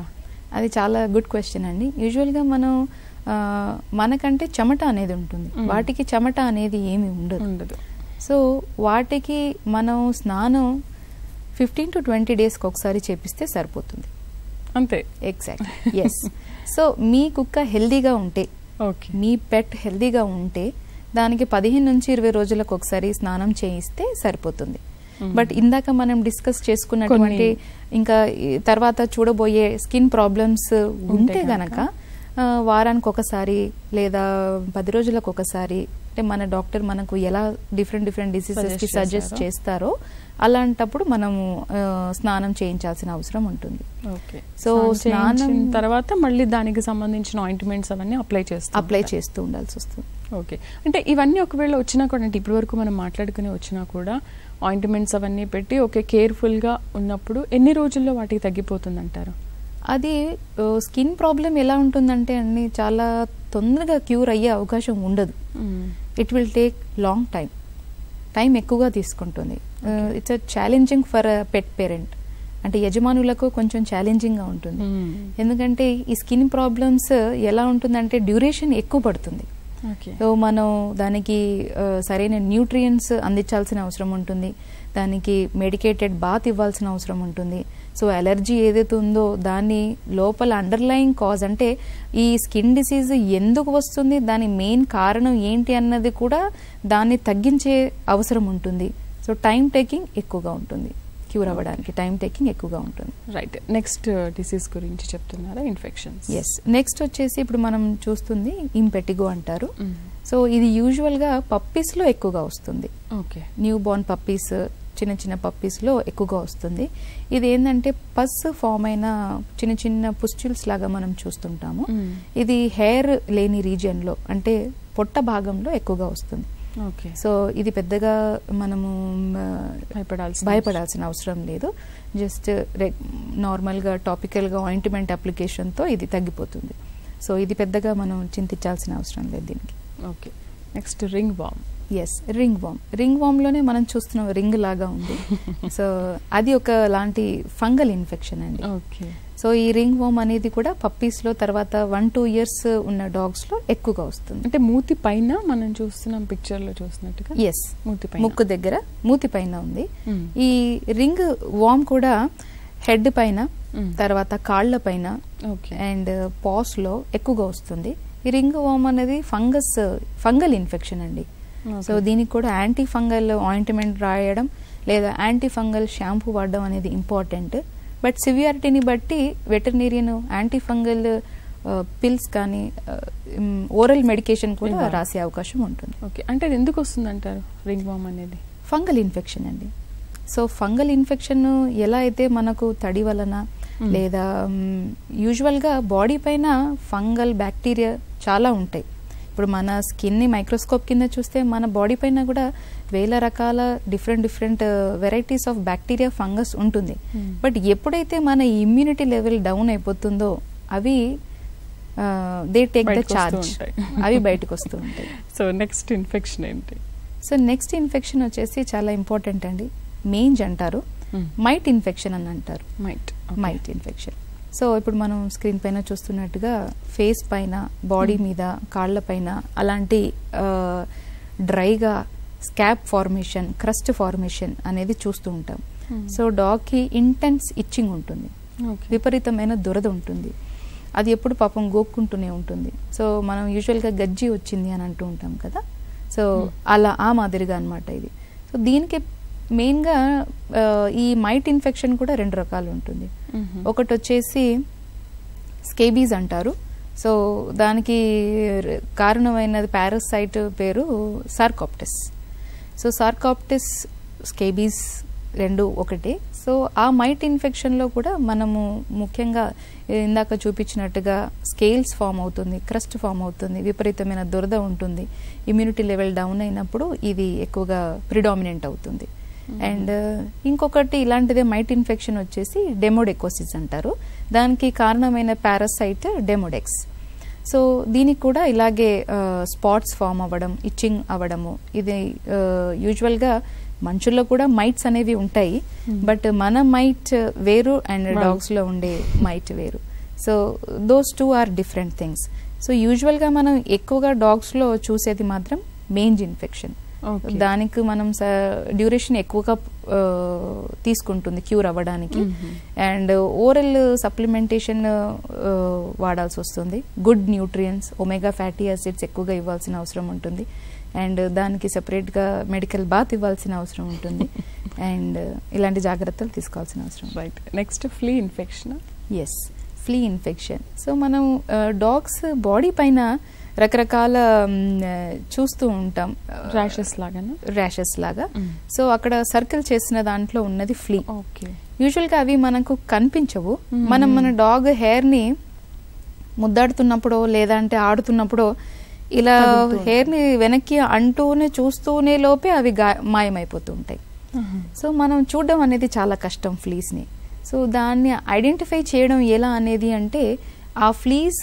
అది చాలా గుడ్ క్వశ్చన్ అండి యూజువల్గా మనం ఆ, మనకంటే చెమట అనేది ఉంటుంది Mm. వాటికి చెమట అనేది ఏమి ఉండదు ఉండదు సో వాటికి మనం స్నానం ఫిఫ్టీన్ టు ట్వంటీ డేస్కి ఒకసారి చేపిస్తే సరిపోతుంది అంతే ఎగ్జాక్ట్ ఎస్ సో మీ కుక్క హెల్దీగా ఉంటే ఓకే మీ పెట్ హెల్దీగా ఉంటే దానికి పదిహేను నుంచి ఇరవై రోజులకు ఒకసారి స్నానం చేయిస్తే సరిపోతుంది Mhm. బట్ ఇందాక మనం డిస్కస్ చేసుకున్నటువంటి ఇంకా ఈ తర్వాత చూడబోయే స్కిన్ ప్రాబ్లమ్స్ ఉంటే గనక. గనక ఆ, వారానికి ఒకసారి లేదా పది రోజులకు ఒకసారి అంటే మన డాక్టర్ మనకు ఎలా డిఫరెంట్ డిఫరెంట్ డిసీజెస్ కి Suggest సజెస్ట్ చేశారో. చేస్తారో అలాంటప్పుడు మనము ఆ, స్నానం చేయించాల్సిన అవసరం ఉంటుంది ఓకే So, సో స్నానం- స్నానం తర్వాత మళ్ళీ దానికి సంబంధించిన ఆయింట్మెంట్స్ అవన్నీ అప్లై చేస్తాం అప్లై చేస్తూ ఉండాల్సి వస్తుంది ఓకే అంటే ఇవన్నీ ఒకవేళ వచ్చినా కూడా అంటే ఇప్పటి వరకు మనం మాట్లాడుకుని వచ్చినా కూడా ఆయింట్మెంట్స్ అవన్నీ పెట్టి ఓకే కేర్ఫుల్ గా ఉన్నప్పుడు ఎన్ని రోజుల్లో వాటికి తగ్గిపోతుంది అంటారు అది స్కిన్ ప్రాబ్లం ఎలా ఉంటుందంటే అండి చాలా తొందరగా క్యూర్ అయ్యే అవకాశం ఉండదు it will take long time time ఎక్కువగా తీసుకుంటుంది it's uh challenging for uh pet parent అంటే యజమానులకు కొంచెం ఛాలెంజింగ్గా ఉంటుంది ఎందుకంటే ఈ స్కిన్ ప్రాబ్లమ్స్ ఎలా ఉంటుందంటే డ్యూరేషన్ ఎక్కువ పడుతుంది ఓకే సో మనం దానికి ఆ, సరైన న్యూట్రియంట్స్ అందించాల్సిన అవసరం ఉంటుంది దానికి మెడికేటెడ్ బాత్ ఇవ్వాల్సిన అవసరం ఉంటుంది సో అలర్జీ ఏదైతే ఉందో దాన్ని లోపల అండర్లయింగ్ కాజ్ అంటే ఈ స్కిన్ డిసీజ్ ఎందుకు వస్తుంది దాని మెయిన్ కారణం ఏంటి అన్నది కూడా దాన్ని తగ్గించే అవసరం ఉంటుంది సో టైం టేకింగ్ ఎక్కువగా ఉంటుంది క్యూర్ అవ్వడానికి టైం టేకింగ్ ఎక్కువగా ఉంటుంది రైట్ నెక్స్ట్ డిసీజ్ గురించి చెప్తున్నారా ఇన్ఫెక్షన్స్ ఎస్ నెక్స్ట్ వచ్చేసి ఇప్పుడు మనం చూస్తుంది ఇంపెటిగో అంటారు సో ఇది యూజువల్గా పప్పీస్లో ఎక్కువగా వస్తుంది ఓకే న్యూ బోర్న్ పప్పీస్ చిన్న చిన్న పప్పీస్లో ఎక్కువగా వస్తుంది ఇది ఏంటంటే పస్ ఫామ్ అయిన చిన్న చిన్న పుస్టిల్స్ లాగా మనం చూస్తుంటాము Mm. ఇది హెయిర్ లేని రీజియన్లో అంటే పొట్ట భాగంలో ఎక్కువగా వస్తుంది ఓకే సో ఇది పెద్దగా మనము మ, భయపడాల్సిన భయపడాల్సిన అవసరం లేదు జస్ట్ నార్మల్గా టాపికల్గా ఆయింట్మెంట్ అప్లికేషన్తో ఇది తగ్గిపోతుంది సో ఇది పెద్దగా మనం చింతించాల్సిన అవసరం లేదు దీనికి okay next ringworm yes ringworm రింగ్ వామ్లోనే మనం చూస్తున్నాం రింగ్ లాగా ఉంది సో అది ఒక లాంటి ఫంగల్ ఇన్ఫెక్షన్ అండి ఓకే సో ఈ రింగ్ వామ్ అనేది కూడా పప్పీస్లో తర్వాత వన్ టూ ఇయర్స్ ఉన్న డాగ్స్లో ఎక్కువగా వస్తుంది అంటే మూతి పైన మనం చూస్తున్నాం పిక్చర్ లో చూసినట్టుగా ఎస్ మూతి పైన ముక్కు దగ్గర మూతి పైన ఉంది Mm. ఈ రింగ్ వామ్ కూడా హెడ్ పైన Mm. తర్వాత కాళ్ళ పైన ఓకే అండ్ పాస్ లో ఎక్కువగా వస్తుంది ఈ రింగ్ వామ్ అనేది ఫంగస్ ఫంగల్ ఇన్ఫెక్షన్ అండి సో దీనికి కూడా యాంటీ ఫంగల్ ఆయింట్మెంట్ రాయడం లేదా యాంటీ ఫంగల్ షాంపూ వాడడం అనేది ఇంపార్టెంట్ బట్ సివియారిటీని బట్టి వెటర్నేరియన్ యాంటీ ఫంగల్ పిల్స్ కానీ ఓరల్ మెడికేషన్ కూడా ఇవ్వాలి. రాసే అవకాశం ఉంటుంది ఓకే అంటే అది ఎందుకు వస్తుంది అంటారు రింగ్ బామ్ అనేది ఫంగల్ ఇన్ఫెక్షన్ అండి సో ఫంగల్ ఇన్ఫెక్షన్ ఎలా అయితే మనకు తడి వలన Mm. లేదా యూజువల్గా బాడీ పైన ఫంగల్ బ్యాక్టీరియా చాలా ఉంటాయి ఇప్పుడు మన స్కిన్ని మైక్రోస్కోప్ కింద చూస్తే మన బాడీ పైన కూడా వేల రకాల different different varieties of bacteria fungus ఉంటుంది Hmm. బట్ ఎప్పుడైతే మన ఇమ్యూనిటీ లెవెల్ డౌన్ అయిపోతుందో అవి దే టేక్ ద బయటకు వస్తూ చార్జ్ ఉంటాయి. అవి బయటకు వస్తూ ఉంటాయి సో నెక్స్ట్ ఇన్ఫెక్షన్ ఏంటి సో నెక్స్ట్ ఇన్ఫెక్షన్ వచ్చేసి చాలా ఇంపార్టెంట్ అండి మేంజ్ అంటారు మైట్ ఇన్ఫెక్షన్ అని అంటారు మైట్ మైట్ ఇన్ఫెక్షన్ సో ఇప్పుడు మనం స్క్రీన్ పైన చూస్తున్నట్టుగా ఫేస్ పైన బాడీ Hmm. మీద కాళ్ళ పైన అలాంటి డ్రైగా స్కాప్ ఫార్మేషన్ క్రస్ట్ ఫార్మేషన్ అనేది చూస్తూ ఉంటాం సో డాగ్కి ఇంటెన్స్ ఇచ్చింగ్ ఉంటుంది ఓకే విపరీతమైన దురద ఉంటుంది అది ఎప్పుడు పాపం గోక్కుంటూనే ఉంటుంది సో మనం యూజువల్గా గజ్జి వచ్చింది అని అంటూ ఉంటాం కదా సో Hmm. అలా ఆ మాదిరిగా అనమాట ఇది సో దీనికి మెయిన్గా ఆ, ఈ మైట్ ఇన్ఫెక్షన్ కూడా రెండు రకాలు ఉంటుంది ఒకటి వచ్చేసి స్కేబీస్ అంటారు సో దానికి ర- కారణమైనది పారాసైట్ పేరు సార్కాప్టిస్ సో సార్కాప్టిస్ స్కేబీస్ రెండు ఒకటే సో ఆ మైట్ ఇన్ఫెక్షన్లో కూడా మనము ముఖ్యంగా ఇందాక చూపించినట్టుగా స్కేల్స్ ఫామ్ అవుతుంది క్రస్ట్ ఫామ్ అవుతుంది విపరీతమైన దురద ఉంటుంది ఇమ్యూనిటీ లెవెల్ డౌన్ అయినప్పుడు ఇది ఎక్కువగా ప్రిడామినెంట్ అవుతుంది అండ్ ఇంకొకటి ఇలాంటిదే మైట్ ఇన్ఫెక్షన్ వచ్చేసి డెమోడెకోసిస్ అంటారు దానికి కారణమైన పారాసైట్ డెమోడెక్స్ సో దీనికి కూడా ఇలాగే స్పాట్స్ ఫామ్ అవ్వడం ఇచ్చింగ్ అవ్వడము ఇది యూజువల్గా మనుషుల్లో కూడా మైట్స్ అనేవి ఉంటాయి Hmm. బట్ మన మైట్ వేరు అండ్ Wow. డాగ్స్ లో ఉండే మైట్ వేరు so those two are different things so యూజువల్గా మనం ఎక్కువగా డాగ్స్లో చూసేది మాత్రం మేంజ్ ఇన్ఫెక్షన్ Okay. దానికి మనం డ్యూరేషన్ ఎక్కువగా ఆ, తీసుకుంటుంది క్యూర్ అవ్వడానికి Mhm. అండ్ ఓరల్ సప్లిమెంటేషన్ వాడాల్సి వస్తుంది good nutrients omega fatty acids ఎక్కువగా ఇవ్వాల్సిన అవసరం ఉంటుంది అండ్ దానికి సెపరేట్గా మెడికల్ బాత్ ఇవ్వాల్సిన అవసరం ఉంటుంది అండ్ ఇలాంటి జాగ్రత్తలు తీసుకోవాల్సిన అవసరం right next flea infection yes flea infection so మనం డాగ్స్ బాడీ పైన రకరకాల మ్, ఆ, చూస్తూ ఉంటాం ర్యాషెస్ లాగానా ర్యాషెస్ లాగా సో అక్కడ సర్కిల్ చేసిన దాంట్లో ఉన్నది ఫ్లీ ఓకే యూజువల్గా అవి మనకు కనిపించవు Mhm. మనం మన డాగ్ హెయిర్ని ముద్దాడుతున్నప్పుడో లేదంటే ఆడుతున్నప్పుడో ఇలా తగులుతూ హెయిర్ని వెనక్కి అంటూనే చూస్తూనే లోపే అవి గా మాయమైపోతూ ఉంటాయి సో మనం చూడడం అనేది చాలా కష్టం ఫ్లీస్ని సో దాన్ని ఐడెంటిఫై చేయడం ఎలా అనేది అంటే ఆ ఫ్లీస్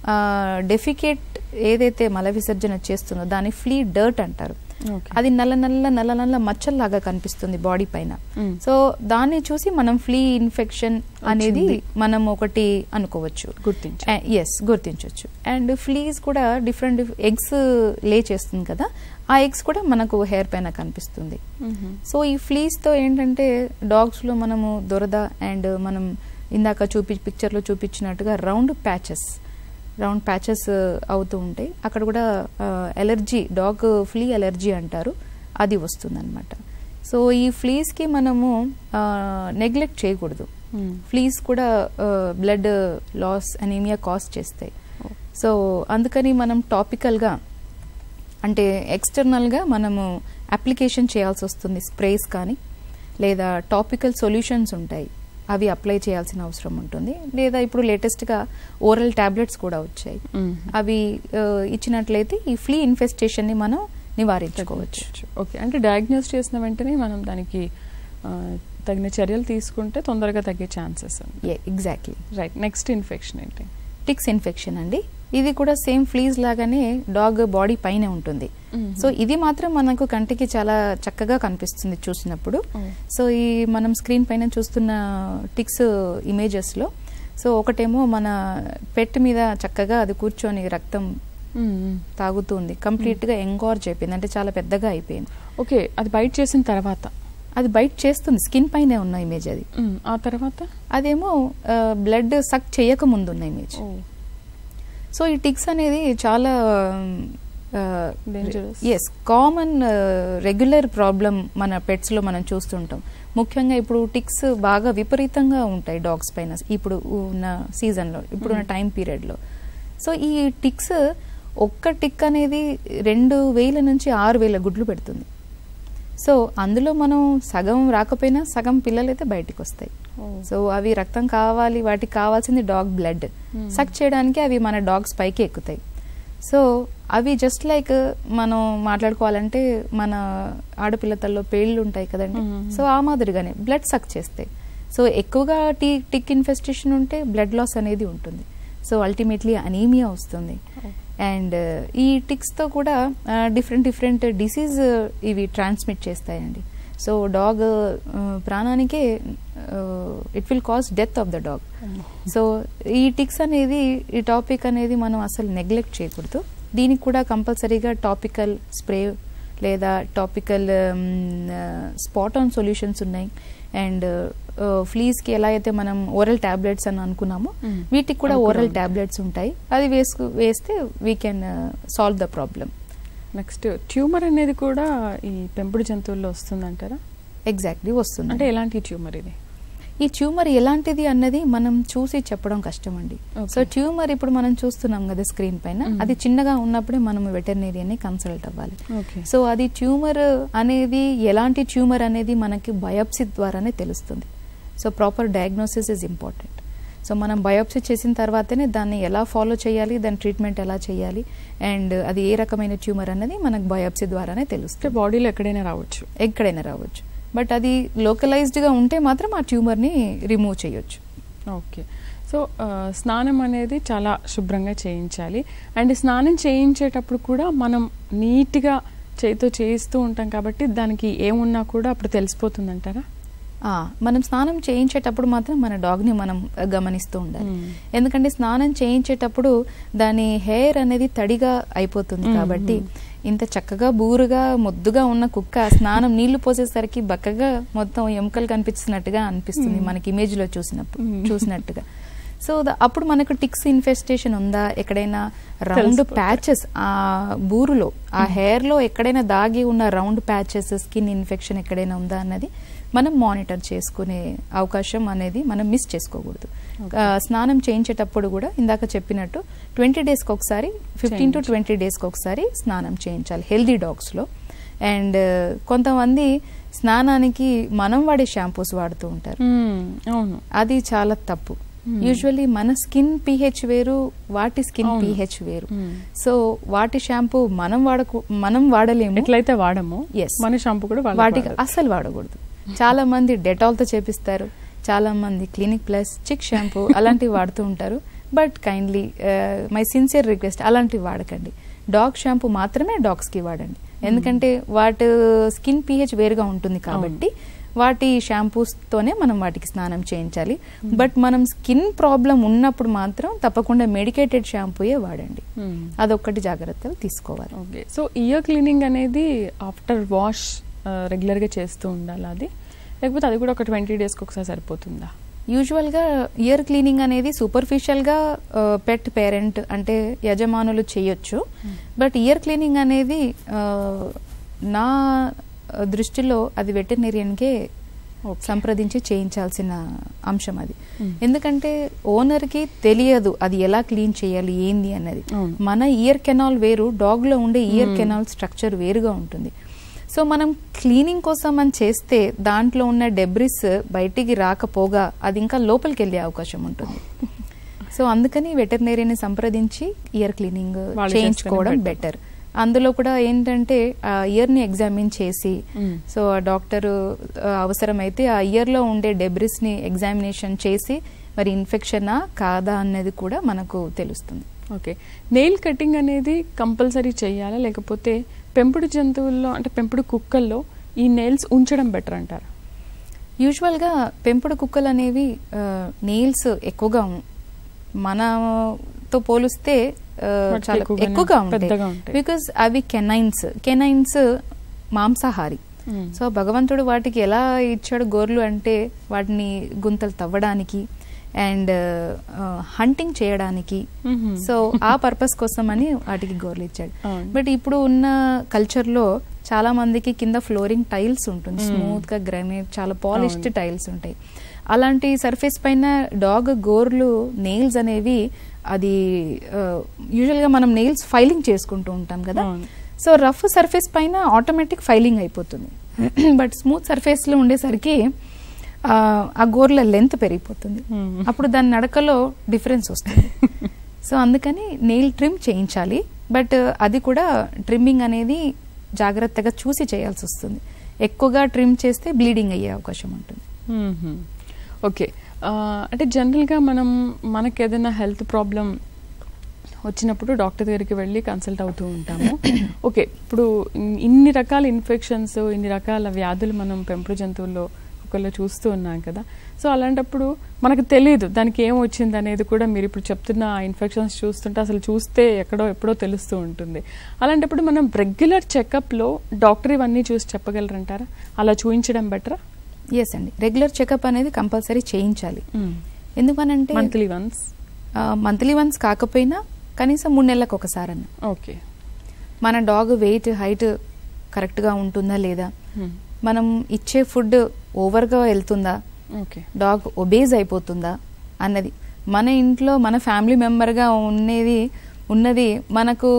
డెఫికేట్ ఏదైతే మల విసర్జన చేస్తుందో దాన్ని ఫ్లీ డర్ట్ అంటారు ఓకే అది నల్ల నల్ల నల్ల నల్ల మచ్చల్లాగా కనిపిస్తుంది బాడీ పైన Mm. సో దాన్ని చూసి మనం ఫ్లీ ఇన్ఫెక్షన్ అనేది వచ్చింది. మనం ఒకటి అనుకోవచ్చు గుర్తించు ఎస్ గుర్తించవచ్చు అండ్ ఫ్లీస్ కూడా డిఫరెంట్ ఎగ్స్ లే చేస్తుంది కదా ఆ ఎగ్స్ కూడా మనకు హెయిర్ పైన కనిపిస్తుంది సో ఈ ఫ్లీస్తో ఏంటంటే డాగ్స్లో మనము దొరద అండ్ మనం ఇందాక చూపి పిక్చర్లో చూపించినట్టుగా రౌండ్ ప్యాచెస్ రౌండ్ ప్యాచెస్ అవుతూ ఉంటాయి అక్కడ కూడా ఎలర్జీ డాగ్ ఫ్లీ ఎలర్జీ అంటారు అది వస్తుందన్నమాట సో ఈ ఫ్లీస్కి మనము నెగ్లెక్ట్ చేయకూడదు ఫ్లీస్ కూడా బ్లడ్ లాస్ అనీమియా కాజ్ చేస్తాయి Oh. సో అందుకని మనం టాపికల్గా అంటే ఎక్స్టర్నల్గా మనము అప్లికేషన్ చేయాల్సి వస్తుంది స్ప్రేస్ కానీ లేదా టాపికల్ సొల్యూషన్స్ ఉంటాయి అవి అప్లై చేయాల్సిన అవసరం ఉంటుంది లేదా ఇప్పుడు లేటెస్ట్గా ఓరల్ టాబ్లెట్స్ కూడా వచ్చాయి అవి ఆ, ఇచ్చినట్లయితే ఈ ఫ్లీ ఇన్ఫెస్టేషన్ని మనం నివారించుకోవచ్చు ఓకే అంటే డయాగ్నోస్ చేసిన వెంటనే మనం దానికి ఆ, తగిన చర్యలు తీసుకుంటే తొందరగా తగ్గే chances exactly right next infection ఏంటి టిక్స్ ఇన్ఫెక్షన్ అండి ఇది కూడా సేమ్ ఫ్లీజ్ లాగానే డాగ్ బాడీ పైన ఉంటుంది Mhm. సో ఇది మాత్రం మనకు కంటికి చాలా చక్కగా కనిపిస్తుంది చూసినప్పుడు Oh. సో ఈ మనం స్క్రీన్ పైన చూస్తున్న టిక్స్ ఇమేజెస్ లో సో ఒకటేమో మన పెట్ మీద చక్కగా అది కూర్చొని రక్తం తాగుతుంది కంప్లీట్ గా ఎంగార్జ్ అయిపోయింది అంటే చాలా పెద్దగా అయిపోయింది ఓకే అది బైట్ చేసిన తర్వాత అది బయట చేస్తుంది స్కిన్ పైనే ఉన్న ఇమేజ్ అది మ్మ్. ఆ తర్వాత అదేమో బ్లడ్ సక్ చేయక ముందు ఉన్న ఇమేజ్ ఓ సో ఈ టిక్స్ అనేది చాలా Dangerous. Yes common regular problem మన పెట్స్ లో మనం చూస్తుంటాం ముఖ్యంగా ఇప్పుడు టిక్స్ బాగా విపరీతంగా ఉంటాయి డాగ్స్ పైన ఇప్పుడు ఉన్న సీజన్ లో ఇప్పుడున్న Mm. టైం పీరియడ్ లో సో ఈ టిక్స్ ఒక్క టిక్ అనేది రెండు వేల నుంచి ఆరు వేల గుడ్లు పెడుతుంది సో అందులో మనం సగం రాకపోయినా సగం పిల్లలు అయితే బయటికి వస్తాయి ఓ. సో అవి రక్తం కావాలి వాటికి కావాల్సింది డాగ్ బ్లడ్ Hmm. సక్ చేయడానికి అవి మన డాగ్స్ పైకి ఎక్కుతాయి సో అవి జస్ట్ లైక్ మనం మాట్లాడుకోవాలంటే మన ఆడపిల్లతల్లో పేళ్ళు ఉంటాయి కదండి Hmm. సో ఆ మాదిరిగానే బ్లడ్ సక్ చేస్తాయి సో ఎక్కువగా టీ టిక్ ఇన్ఫెస్టేషన్ ఉంటే బ్లడ్ లాస్ అనేది ఉంటుంది సో అల్టిమేట్లీ అనీమియా వస్తుంది ఓ. అండ్ ఈ టిక్స్తో కూడా డిఫరెంట్ డిఫరెంట్ డిసీజ్ ఇవి ట్రాన్స్మిట్ చేస్తాయండి సో డాగ్ ప్రాణానికే it will cause death of the dog so ఈ టిక్స్ అనేది ఈ టాపిక్ అనేది మనం అసలు నెగ్లెక్ట్ చేయకూడదు దీనికి కూడా కంపల్సరీగా టాపికల్ స్ప్రే లేదా టాపికల్ స్పాట్ ఆన్ సొల్యూషన్స్ ఉన్నాయి అండ్ ఫ్లీస్కి ఎలా అయితే మనం ఓరల్ టాబ్లెట్స్ అని అనుకున్నామో Mm. వీటికి కూడా అవి కూడా ఓరల్ ఉంటాయి. టాబ్లెట్స్ ఉంటాయి అది వేసుకు వేస్తే we can solve the problem next tumour అనేది కూడా ఈ పెంపుడు జంతువుల్లో వస్తుందంటారా ఎగ్జాక్ట్లీ వస్తుంది అంటే ఎలాంటి ట్యూమర్ ఇది ఈ ట్యూమర్ ఎలాంటిది అన్నది మనం చూసి చెప్పడం కష్టం అండి Okay. సో ట్యూమర్ ఇప్పుడు మనం చూస్తున్నాం కదా స్క్రీన్ పైన Mm. అది చిన్నగా ఉన్నప్పుడే మనం వెటర్నేరియన్ ని కన్సల్ట్ అవ్వాలి ఓకే సో అది ట్యూమర్ అనేది ఎలాంటి ట్యూమర్ అనేది మనకి బయాప్సీ ద్వారానే తెలుస్తుంది so proper diagnosis is important so మనం బయాప్సీ చేసిన తర్వాతనే దాన్ని ఎలా ఫాలో చేయాలి దాని ట్రీట్మెంట్ ఎలా చేయాలి అండ్ అది ఏ రకమైన ట్యూమర్ అన్నది మనకు బయాప్సీ ద్వారానే అంటే తెలుస్తుంది బాడీలో ఎక్కడైనా రావచ్చు ఎక్కడైనా రావచ్చు బట్ అది localized గా ఉంటే మాత్రం ఆ ట్యూమర్ని రిమూవ్ చేయొచ్చు ఓకే సో ఆ, స్నానం అనేది చాలా శుభ్రంగా చేయించాలి అండ్ స్నానం చేయించేటప్పుడు కూడా మనం నీట్గా చేతితో చేయిస్తూ ఉంటాం కాబట్టి దానికి ఏమున్నా కూడా అప్పుడు తెలిసిపోతుంది అంటారా ఆ, మనం స్నానం చేయించేటప్పుడు మాత్రం మన డాగ్ని మనం ఆ, గమనిస్తూ ఉండాలి మ్మ్. ఎందుకంటే స్నానం చేయించేటప్పుడు దాని హెయిర్ అనేది తడిగా అయిపోతుంది మ్మ్. కాబట్టి ఇంత చక్కగా బూరుగా ముద్దుగా ఉన్న కుక్క స్నానం నీళ్లు పోసేసరికి బక్కగా మొత్తం ఎముకలు కనిపిస్తున్నట్టుగా అనిపిస్తుంది మ్మ్. మనకి ఇమేజ్ లో చూసినప్పుడు మ్మ్. చూసినట్టుగా సో ద- అప్పుడు మనకు టిక్స్ ఇన్ఫెస్టేషన్ ఉందా ఎక్కడైనా రౌండ్ తెలిసిపోతాయి. ప్యాచెస్ ఆ బూరులో ఆ హెయిర్ లో ఎక్కడైనా దాగి ఉన్న రౌండ్ ప్యాచెస్ స్కిన్ ఇన్ఫెక్షన్ ఎక్కడైనా ఉందా అన్నది మనం మానిటర్ చేసుకునే అవకాశం అనేది మనం మిస్ చేసుకోకూడదు Okay. ఆ, స్నానం చేయించేటప్పుడు కూడా ఇందాక చెప్పినట్టు ట్వంటీ డేస్కి ఒకసారి ఫిఫ్టీన్ టు చేయించాలి. ట్వంటీ డేస్కి ఒకసారి స్నానం చేయించాలి హెల్దీ డాగ్స్లో అండ్ కొంతమంది స్నానానికి మనం వాడే షాంపూస్ వాడుతూ ఉంటారు మ్మ్. అవును అది చాలా తప్పు Hmm. యూజువల్లీ మన స్కిన్ పీహెచ్ వేరు వాటి స్కిన్ అవును. పీహెచ్ వేరు Hmm. సో వాటి షాంపూ మనం వాడకు మనం వాడలేము ఎట్లయితే వాడమో Yes. మన షాంపూ కూడా వాళ్ళకి వాటికి వాడొచ్చు. అస్సలు వాడకూడదు చాలా మంది డెటాల్ తో చేపిస్తారు చాలా మంది క్లినిక్ ప్లస్ చిక్ షాంపూ అలాంటివి వాడుతూ ఉంటారు but kindly my sincere request అలాంటివి వాడకండి డాగ్ షాంపూ మాత్రమే డాగ్స్ కి వాడండి ఎందుకంటే వాటి స్కిన్ పీహెచ్ వేరుగా ఉంటుంది కాబట్టి వాటి షాంపూస్ తోనే మనం వాటికి స్నానం చేయించాలి బట్ మనం స్కిన్ ప్రాబ్లం ఉన్నప్పుడు మాత్రం తప్పకుండా మెడికేటెడ్ షాంపూయే వాడండి మ్మ్. అదొక్కటి జాగ్రత్తలు తీసుకోవాలి ఓకే సో ఇయర్ క్లీనింగ్ అనేది ఆఫ్టర్ వాష్ రెగ్యులర్ గా చేస్తూ ఉండాలి అది లేకపోతే అది కూడా ఒక ట్వంటీ డేస్కి ఒకసారి సరిపోతుందా యూజువల్ గా ఇయర్ క్లీనింగ్ అనేది సూపర్ఫిషియల్ గా పెట్ పేరెంట్ అంటే యజమానులు చేయొచ్చు బట్ ఇయర్ క్లీనింగ్ అనేది ఆ, నా దృష్టిలో అది వెటర్నేరియన్కే Okay. సంప్రదించి చేయించాల్సిన అంశం అది Hmm. ఎందుకంటే ఓనర్ కి తెలియదు అది ఎలా క్లీన్ చేయాలి ఏంది అన్నది అవును. మన ఇయర్ కెనాల్ వేరు డాగ్ లో ఉండే ఇయర్ Hmm. కెనాల్ స్ట్రక్చర్ వేరుగా ఉంటుంది సో మనం క్లీనింగ్ కోసం అని చేస్తే దాంట్లో ఉన్న డెబ్రిస్ బయటికి రాకపోగా అది ఇంకా లోపలికి వెళ్ళే అవకాశం ఉంటుంది సో అందుకని వెటర్నేరియన్ సంప్రదించి ఇయర్ క్లీనింగ్ వాళ్ళు చేయించుకోవడం చేస్తేనే బెటర్ అందులో కూడా ఏంటంటే ఆ ఇయర్ ని ఎగ్జామిన్ చేసి Mm. సో ఆ డాక్టర్ ఆ, అవసరమైతే ఆ ఇయర్ లో ఉండే డెబ్రిస్ ని ఎగ్జామినేషన్ చేసి మరి ఇన్ఫెక్షనా కాదా అన్నది కూడా మనకు తెలుస్తుంది ఓకే నెయిల్ కటింగ్ అనేది కంపల్సరీ చేయాలా లేకపోతే పెంపుడు జంతువుల్లో అంటే పెంపుడు కుక్కల్లో ఈ నెయిల్స్ ఉంచడం బెటర్ అంటారా యూజువల్ గా పెంపుడు కుక్కలు అనేవి నెయిల్స్ ఎక్కువగా ఉం- మనతో పోలిస్తే ఆ, వాటికి చాలా ఎక్కువగానే ఎక్కువగా పెద్దగా ఉంటాయి ఉంటాయి. బికాస్ అవి కెనైన్స్ కెనైన్స్ మాంసాహారి Mm. సో భగవంతుడు వాటికి ఎలా ఇచ్చాడు గోర్లు అంటే వాటిని గుంతలు తవ్వడానికి అండ్ హంటింగ్ చేయడానికి Mhm. సో ఆ పర్పస్ కోసం అని వాటికి గోర్లు ఇచ్చాడు అవును. బట్ ఇప్పుడు ఉన్న కల్చర్ లో చాలా మందికి కింద ఫ్లోరింగ్ టైల్స్ ఉంటుంది Mm. స్మూత్ గా గ్రానైట్ చాలా పాలిష్డ్ అవును. టైల్స్ ఉంటాయి అలాంటి సర్ఫేస్ పైన డాగ్ గోర్లు నెయిల్స్ అనేవి అది యూజువల్ గా మనం నెయిల్స్ ఫైలింగ్ చేసుకుంటూ ఉంటాం కదా అవును. సో రఫ్ సర్ఫేస్ పైన ఆటోమేటిక్ ఫైలింగ్ అయిపోతుంది బట్ స్మూత్ సర్ఫేస్ లో ఉండేసరికి ఆ, ఆ గోర్ల లెంత్ పెరిగిపోతుంది Hmm. అప్పుడు దాని నడకలో డిఫరెన్స్ వస్తుంది సో అందుకని నెయిల్ ట్రిమ్ చేయించాలి బట్ అది కూడా ట్రిమ్మింగ్ అనేది జాగ్రత్తగా చూసి చేయాల్సి వస్తుంది ఎక్కువగా ట్రిమ్ చేస్తే బ్లీడింగ్ అయ్యే అవకాశం ఉంటుంది మ్మ్. ఓకే ఆ, అంటే జనరల్గా మనం మనకి ఏదైనా హెల్త్ ప్రాబ్లం వచ్చినప్పుడు డాక్టర్ దగ్గరికి వెళ్ళి కన్సల్ట్ అవుతూ ఉంటాము ఓకే ఇప్పుడు ఇన్- ఇన్ని రకాల ఇన్ఫెక్షన్స్ ఇన్ని రకాల వ్యాధులు మనం పెంపుడు జంతువుల్లో కుక్కల్లో చూస్తూ ఉన్నాం కదా సో అలాంటప్పుడు మనకు తెలియదు దానికి ఏం వచ్చింది అనేది కూడా మీరు ఇప్పుడు చెప్తున్న ఆ ఇన్ఫెక్షన్స్ చూస్తుంటే అసలు చూస్తే ఎక్కడో ఎప్పుడో తెలుస్తూ ఉంటుంది అలాంటప్పుడు మనం రెగ్యులర్ చెకప్లో డాక్టర్ ఇవన్నీ చూసి చెప్పగలరంటారా అలా చూపించడం బెటరా ఎస్ అండి రెగ్యులర్ చెకప్ అనేది కంపల్సరీ చేయించాలి ఎందుకనంటే మంత్లీ వన్స్ మంత్లీ వన్స్ కాకపోయినా కనీసం మూడు నెలలకు ఒకసారి అన్న ఓకే మన డాగ్ వెయిట్ హైట్ కరెక్ట్గా ఉంటుందా లేదా మనం ఇచ్చే ఫుడ్ ఓవర్గా వెళ్తుందా ఓకే డాగ్ ఒబేజ్ అయిపోతుందా అన్నది మన ఇంట్లో మన ఫ్యామిలీ మెంబర్గా ఉన్నది ఉన్నది మనకు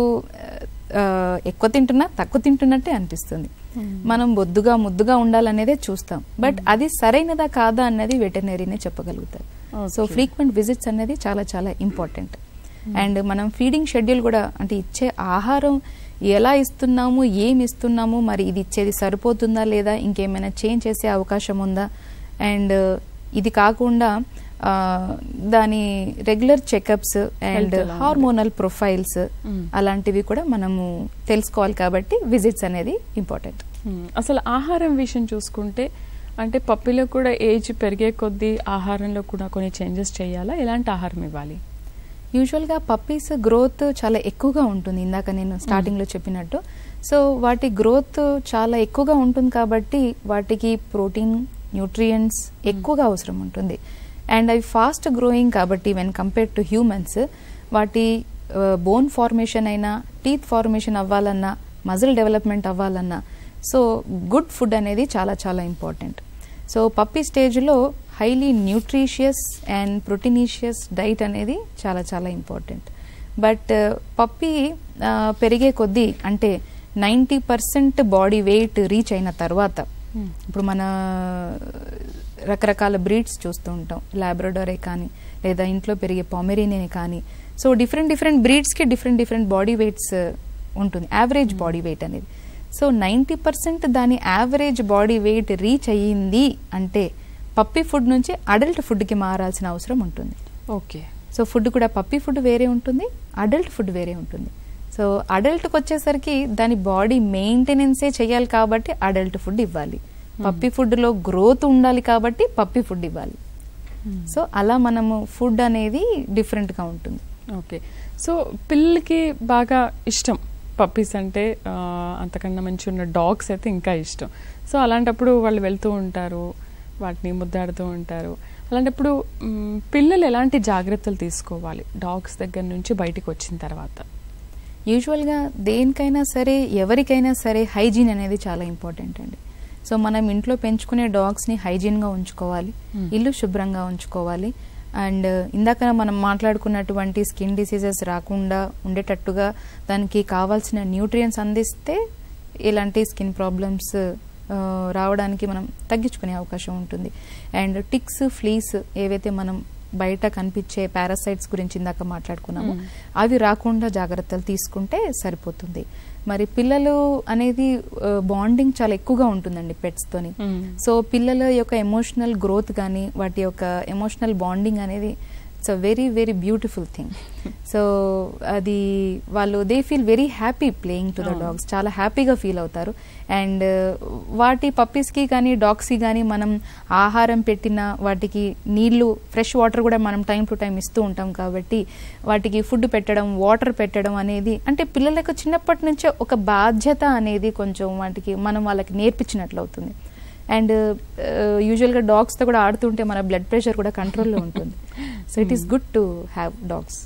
ఆ, ఎక్కువ తింటున్నా తక్కువ తింటున్నట్టే అనిపిస్తుంది మనం బొద్దుగా ముద్దుగా ఉండాలనేదే చూస్తాం బట్ అది సరైనదా కాదా అన్నది వెటర్నరీనే చెప్పగలుగుతారు సో Okay. ఫ్రీక్వెంట్ విజిట్స్ అనేది చాలా చాలా ఇంపార్టెంట్ అండ్ మనం ఫీడింగ్ షెడ్యూల్ కూడా అంటే ఇచ్చే ఆహారం ఎలా ఇస్తున్నాము ఏమి ఇస్తున్నాము మరి ఇది ఇచ్చేది సరిపోతుందా లేదా ఇంకేమైనా చేంజ్ చేసే అవకాశం ఉందా అండ్ ఇది కాకుండా ఆ, దాని రెగ్యులర్ చెకప్స్ అండ్ ఎలా ఉంది? Hormonal profiles Mm. అలాంటివి కూడా మనము తెలుసుకోవాలి కాబట్టి విజిట్స్ అనేది ఇంపార్టెంట్ మ్మ్. అసలు ఆహారం విషయం చూసుకుంటే అంటే పప్పిలో కూడా ఏజ్ పెరిగే కొద్దీ ఆహారంలో కూడా కొన్ని చేంజెస్ చేయాలా ఎలాంటి ఆహారం ఇవ్వాలి యూజువల్గా పప్పీస్ గ్రోత్ చాలా ఎక్కువగా ఉంటుంది ఇందాక నేను స్టార్టింగ్లో చెప్పినట్టు సో వాటి గ్రోత్ చాలా ఎక్కువగా ఉంటుంది కాబట్టి వాటికి ప్రోటీన్ న్యూట్రియంట్స్ ఎక్కువగా అవసరం ఉంటుంది అండ్ అవి ఫాస్ట్ గ్రోయింగ్ కాబట్టి వెన్ కంపేర్ టు హ్యూమన్స్ వాటి బోన్ ఫార్మేషన్ అయినా టీత్ ఫార్మేషన్ అవ్వాలన్నా మజిల్ డెవలప్మెంట్ అవ్వాలన్నా సో గుడ్ ఫుడ్ అనేది చాలా చాలా ఇంపార్టెంట్ సో పప్పీ స్టేజ్లో highly nutritious and proteinaceous diet అనేది చాలా చాలా ఇంపార్టెంట్ బట్ పప్పీ పెరిగే కొద్దీ అంటే ninety percent body weight reach అయిన తర్వాత ఇప్పుడు మన రకరకాల బ్రీడ్స్ చూస్తూ ఉంటాం లాబ్రడోరే కానీ లేదా ఇంట్లో పెరిగే పామెరీనే కానీ సో డిఫరెంట్ డిఫరెంట్ బ్రీడ్స్కి డిఫరెంట్ డిఫరెంట్ బాడీ వెయిట్స్ ఉంటుంది యావరేజ్ బాడీ వెయిట్ అనేది సో నైంటీ పర్సెంట్ దాని యావరేజ్ బాడీ వెయిట్ రీచ్ అయ్యింది అంటే పప్పీ ఫుడ్ నుంచి అడల్ట్ ఫుడ్కి మారాల్సిన అవసరం ఉంటుంది ఓకే సో ఫుడ్ కూడా పప్పీ ఫుడ్ వేరే ఉంటుంది అడల్ట్ ఫుడ్ వేరే ఉంటుంది సో అడల్ట్కి వచ్చేసరికి దాని బాడీ మెయింటెనెన్సే చేయాలి కాబట్టి అడల్ట్ ఫుడ్ ఇవ్వాలి పప్పీ ఫుడ్లో గ్రోత్ ఉండాలి కాబట్టి పప్పీ ఫుడ్ ఇవ్వాలి సో అలా మనము ఫుడ్ అనేది డిఫరెంట్గా ఉంటుంది ఓకే సో పిల్లలకి బాగా ఇష్టం పప్పీస్ అంటే ఆ, అంతకన్నా మంచి ఉన్న డాగ్స్ అయితే ఇంకా ఇష్టం సో అలాంటప్పుడు వాళ్ళు వెళ్తూ ఉంటారు వాటిని ముద్దాడుతూ ఉంటారు అలాంటప్పుడు మ్, పిల్లలు ఎలాంటి జాగ్రత్తలు తీసుకోవాలి డాగ్స్ దగ్గర నుంచి బయటికి వచ్చిన తర్వాత యూజువల్గా దేనికైనా సరే ఎవరికైనా సరే హైజీన్ అనేది చాలా ఇంపార్టెంట్ అండి సో మనం ఇంట్లో పెంచుకునే డాగ్స్ని హైజీన్గా ఉంచుకోవాలి Hmm. ఇల్లు శుభ్రంగా ఉంచుకోవాలి అండ్ ఇందాక మనం మాట్లాడుకున్నటువంటి స్కిన్ డిసీజెస్ రాకుండా ఉండేటట్టుగా దానికి కావాల్సిన న్యూట్రియన్స్ అందిస్తే ఇలాంటి స్కిన్ ప్రాబ్లమ్స్ రావడానికి మనం తగ్గించుకునే అవకాశం ఉంటుంది అండ్ టిక్స్ ఫ్లీస్ ఏవైతే మనం బయట కనిపించే పారాసైట్స్ గురించి ఇందాక మాట్లాడుకున్నాము Mm. అవి రాకుండా జాగ్రత్తలు తీసుకుంటే సరిపోతుంది మరి పిల్లలు అనేది బాండింగ్ చాలా ఎక్కువగా ఉంటుందండి pets తోని మ్. సో పిల్లల యొక్క ఎమోషనల్ గ్రోత్ కానీ వాటి యొక్క ఎమోషనల్ బాండింగ్ అనేది it's a very very beautiful thing so అది వాళ్ళు they feel very happy playing to the అవును. డాగ్స్ చాలా హ్యాపీగా ఫీల్ అవుతారు అండ్ వాటి పప్పీస్కి కానీ డాగ్స్కి కానీ మనం ఆహారం పెట్టిన వాటికి నీళ్లు ఫ్రెష్ వాటర్ కూడా మనం టైం టు టైం ఇస్తూ ఉంటాం కాబట్టి వాటికి ఫుడ్ పెట్టడం వాటర్ పెట్టడం అనేది అంటే పిల్లలకు చిన్నప్పటి నుంచే ఒక బాధ్యత అనేది కొంచెం వాటికి మనం వాళ్ళకి నేర్పించినట్లు అవుతుంది అండ్ యూజువల్గా డాగ్స్తో కూడా ఆడుతుంటే మన బ్లడ్ ప్రెషర్ కూడా కంట్రోల్లో ఉంటుంది so it is good to have dogs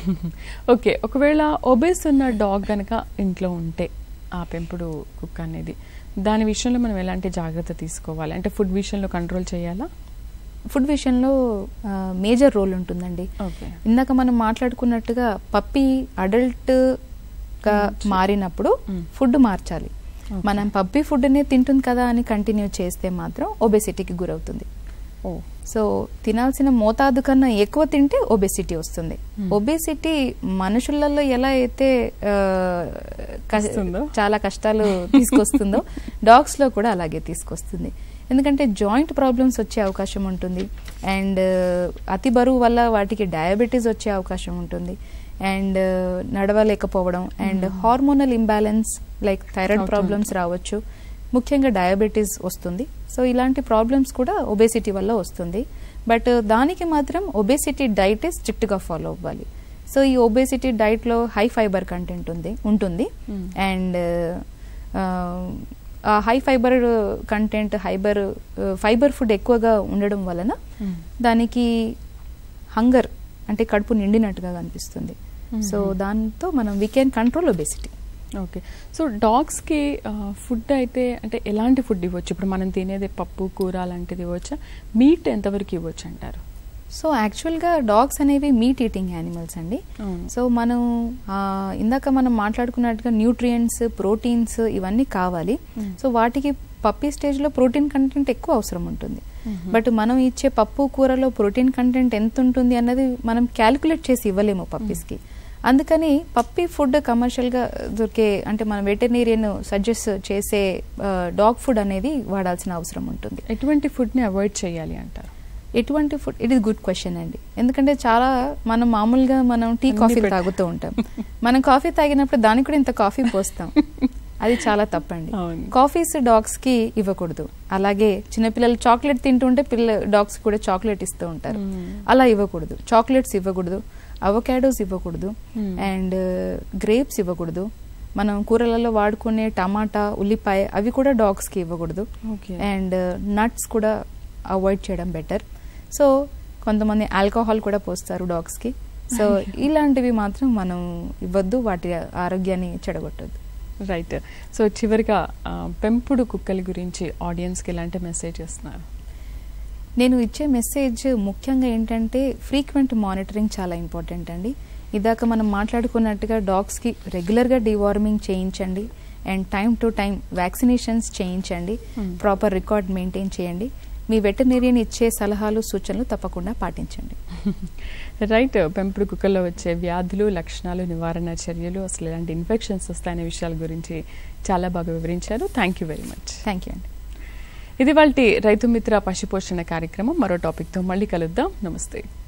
okay ఒకవేళ ఒబేస్ ఉన్న డాగ్ గనక ఇంట్లో ఉంటే ఆ పెంపుడు కుక్క అనేది దాని విషయంలో మనం ఎలాంటి జాగ్రత్త తీసుకోవాలి అంటే ఫుడ్ విషయంలో కంట్రోల్ చేయాలా ఫుడ్ విషయంలో మేజర్ రోల్ ఉంటుందండి ఓకే ఇందాక మనం మాట్లాడుకున్నట్టుగా పప్పి అడల్ట్ గా Mm. మారినప్పుడు Mm. ఫుడ్ మార్చాలి Okay. మనం పప్పి ఫుడ్నే తింటుంది కదా అని కంటిన్యూ చేస్తే మాత్రం ఒబెసిటీకి గురవుతుంది ఓ సో తినాల్సిన మోతాదు కన్నా ఎక్కువ తింటే ఒబెసిటీ వస్తుంది Hmm. ఒబెసిటీ మనుషులలో ఎలా అయితే ఆ, క- వస్తుందో. చాలా కష్టాలు తీసుకొస్తుందో డాగ్స్ లో కూడా అలాగే తీసుకొస్తుంది ఎందుకంటే జాయింట్ ప్రాబ్లమ్స్ వచ్చే అవకాశం ఉంటుంది అండ్ అతి బరువు వల్ల వాటికి డయాబెటీస్ వచ్చే అవకాశం ఉంటుంది అండ్ నడవలేకపోవడం and hormonal imbalance like thyroid అవుతుంది. ప్రాబ్లమ్స్ రావచ్చు ముఖ్యంగా డయాబెటీస్ వస్తుంది సో ఇలాంటి ప్రాబ్లమ్స్ కూడా ఒబేసిటీ వల్ల వస్తుంది బట్ దానికి మాత్రం ఒబేసిటీ డైట్ స్ట్రిక్ట్గా ఫాలో అవ్వాలి సో ఈ ఒబేసిటీ డైట్లో హై ఫైబర్ కంటెంట్ ఉంది ఉంటుంది Hmm. అండ్ ఆ high fibre content higher fibre food ఎక్కువగా ఉండడం వలన మ్. దానికి హంగర్ అంటే కడుపు నిండినట్టుగా కనిపిస్తుంది సో Mhm. దాంతో మనం we can control obesity okay so డాగ్స్కి ఫుడ్ అయితే అంటే ఎలాంటి ఫుడ్ ఇవ్వచ్చు ఇప్పుడు మనం తినేది పప్పు కూర అలాంటిది ఇవ్వచ్చా మీట్ ఎంతవరకు ఇవ్వచ్చు అంటారు సో యాక్చువల్గా డాగ్స్ అనేవి మీట్ ఈటింగ్ యానిమల్స్ అండి అవును. సో మనం ఆ, ఇందాక మనం మాట్లాడుకున్నట్టుగా న్యూట్రియంట్స్ ప్రోటీన్స్ ఇవన్నీ కావాలి Mm. సో వాటికి పప్పీ స్టేజ్లో ప్రోటీన్ కంటెంట్ ఎక్కువ అవసరం ఉంటుంది Mhm. బట్ మనం ఇచ్చే పప్పు కూరలో ప్రోటీన్ కంటెంట్ ఎంత ఉంటుంది అన్నది మనం క్యాలిక్యులేట్ చేసి ఇవ్వలేము పప్పీస్కి అందుకని పప్పీ ఫుడ్ కమర్షియల్గా దొరికే అంటే మన వెటర్నేరియన్ సజెస్ట్ చేసే డాగ్ ఫుడ్ అనేది వాడాల్సిన అవసరం ఉంటుంది ఎటువంటి ఫుడ్ని అవాయిడ్ చేయాలి అంటారు ఎటువంటి food it is good question అండి ఎందుకంటే చాలా మనం మామూలుగా మనం టీ అన్ని కాఫీ పెట్- తాగుతూ ఉంటాం మనం కాఫీ తాగినప్పుడు దానికి కూడా ఇంత కాఫీ పోస్తాం అది చాలా తప్పండి అవును. కాఫీస్ డాగ్స్ కి ఇవ్వకూడదు అలాగే చిన్నపిల్లలు చాక్లెట్ తింటుంటే పిల్ల డాగ్స్ కూడా చాక్లెట్ ఇస్తూ ఉంటారు మ్మ్. అలా ఇవ్వకూడదు చాక్లెట్స్ ఇవ్వకూడదు అవకాడోస్ ఇవ్వకూడదు మ్మ్. అండ్ గ్రేప్స్ ఇవ్వకూడదు మనం కూరలలో వాడుకునే టమాటా ఉల్లిపాయ అవి కూడా డాగ్స్ కి ఇవ్వకూడదు ఓకే అండ్ నట్స్ కూడా అవాయిడ్ చేయడం బెటర్ సో కొంతమంది ఆల్కహాల్ కూడా పోస్తారు డాగ్స్ కి సో ఇలాంటివి మాత్రం మనం ఇవ్వద్దు వాటి ఆరోగ్యాన్ని చెడగొట్టద్దు రైట్ సో చివరిగా ఆ, పెంపుడు కుక్కల గురించి ఆడియన్స్కి ఎలాంటి మెసేజ్ ఇస్తున్నారు నేను ఇచ్చే మెసేజ్ ముఖ్యంగా ఏంటంటే ఫ్రీక్వెంట్ మానిటరింగ్ చాలా ఇంపార్టెంట్ అండి ఇదాక మనం మాట్లాడుకున్నట్టుగా డాగ్స్కి రెగ్యులర్గా డివార్మింగ్ చేయించండి and time to time vaccinations చేయించండి Hmm. ప్రాపర్ రికార్డ్ మెయింటైన్ చేయండి మీ వెటనరీని ఇచ్చే సలహాలు సూచనలు తప్పకుండా పాటించండి రైట్ పెంపుడు కుక్కల్లో వచ్చే వ్యాధులు లక్షణాలు నివారణ చర్యలు అసలు ఎలాంటి ఇన్ఫెక్షన్స్ వస్తాయనే విషయాల గురించి చాలా బాగా వివరించారు thank you very much thank you అండి ఇది వాళ్ళ రైతు మిత్ర పశుపోషణ కార్యక్రమం మరో టాపిక్తో మళ్ళీ కలుద్దాం నమస్తే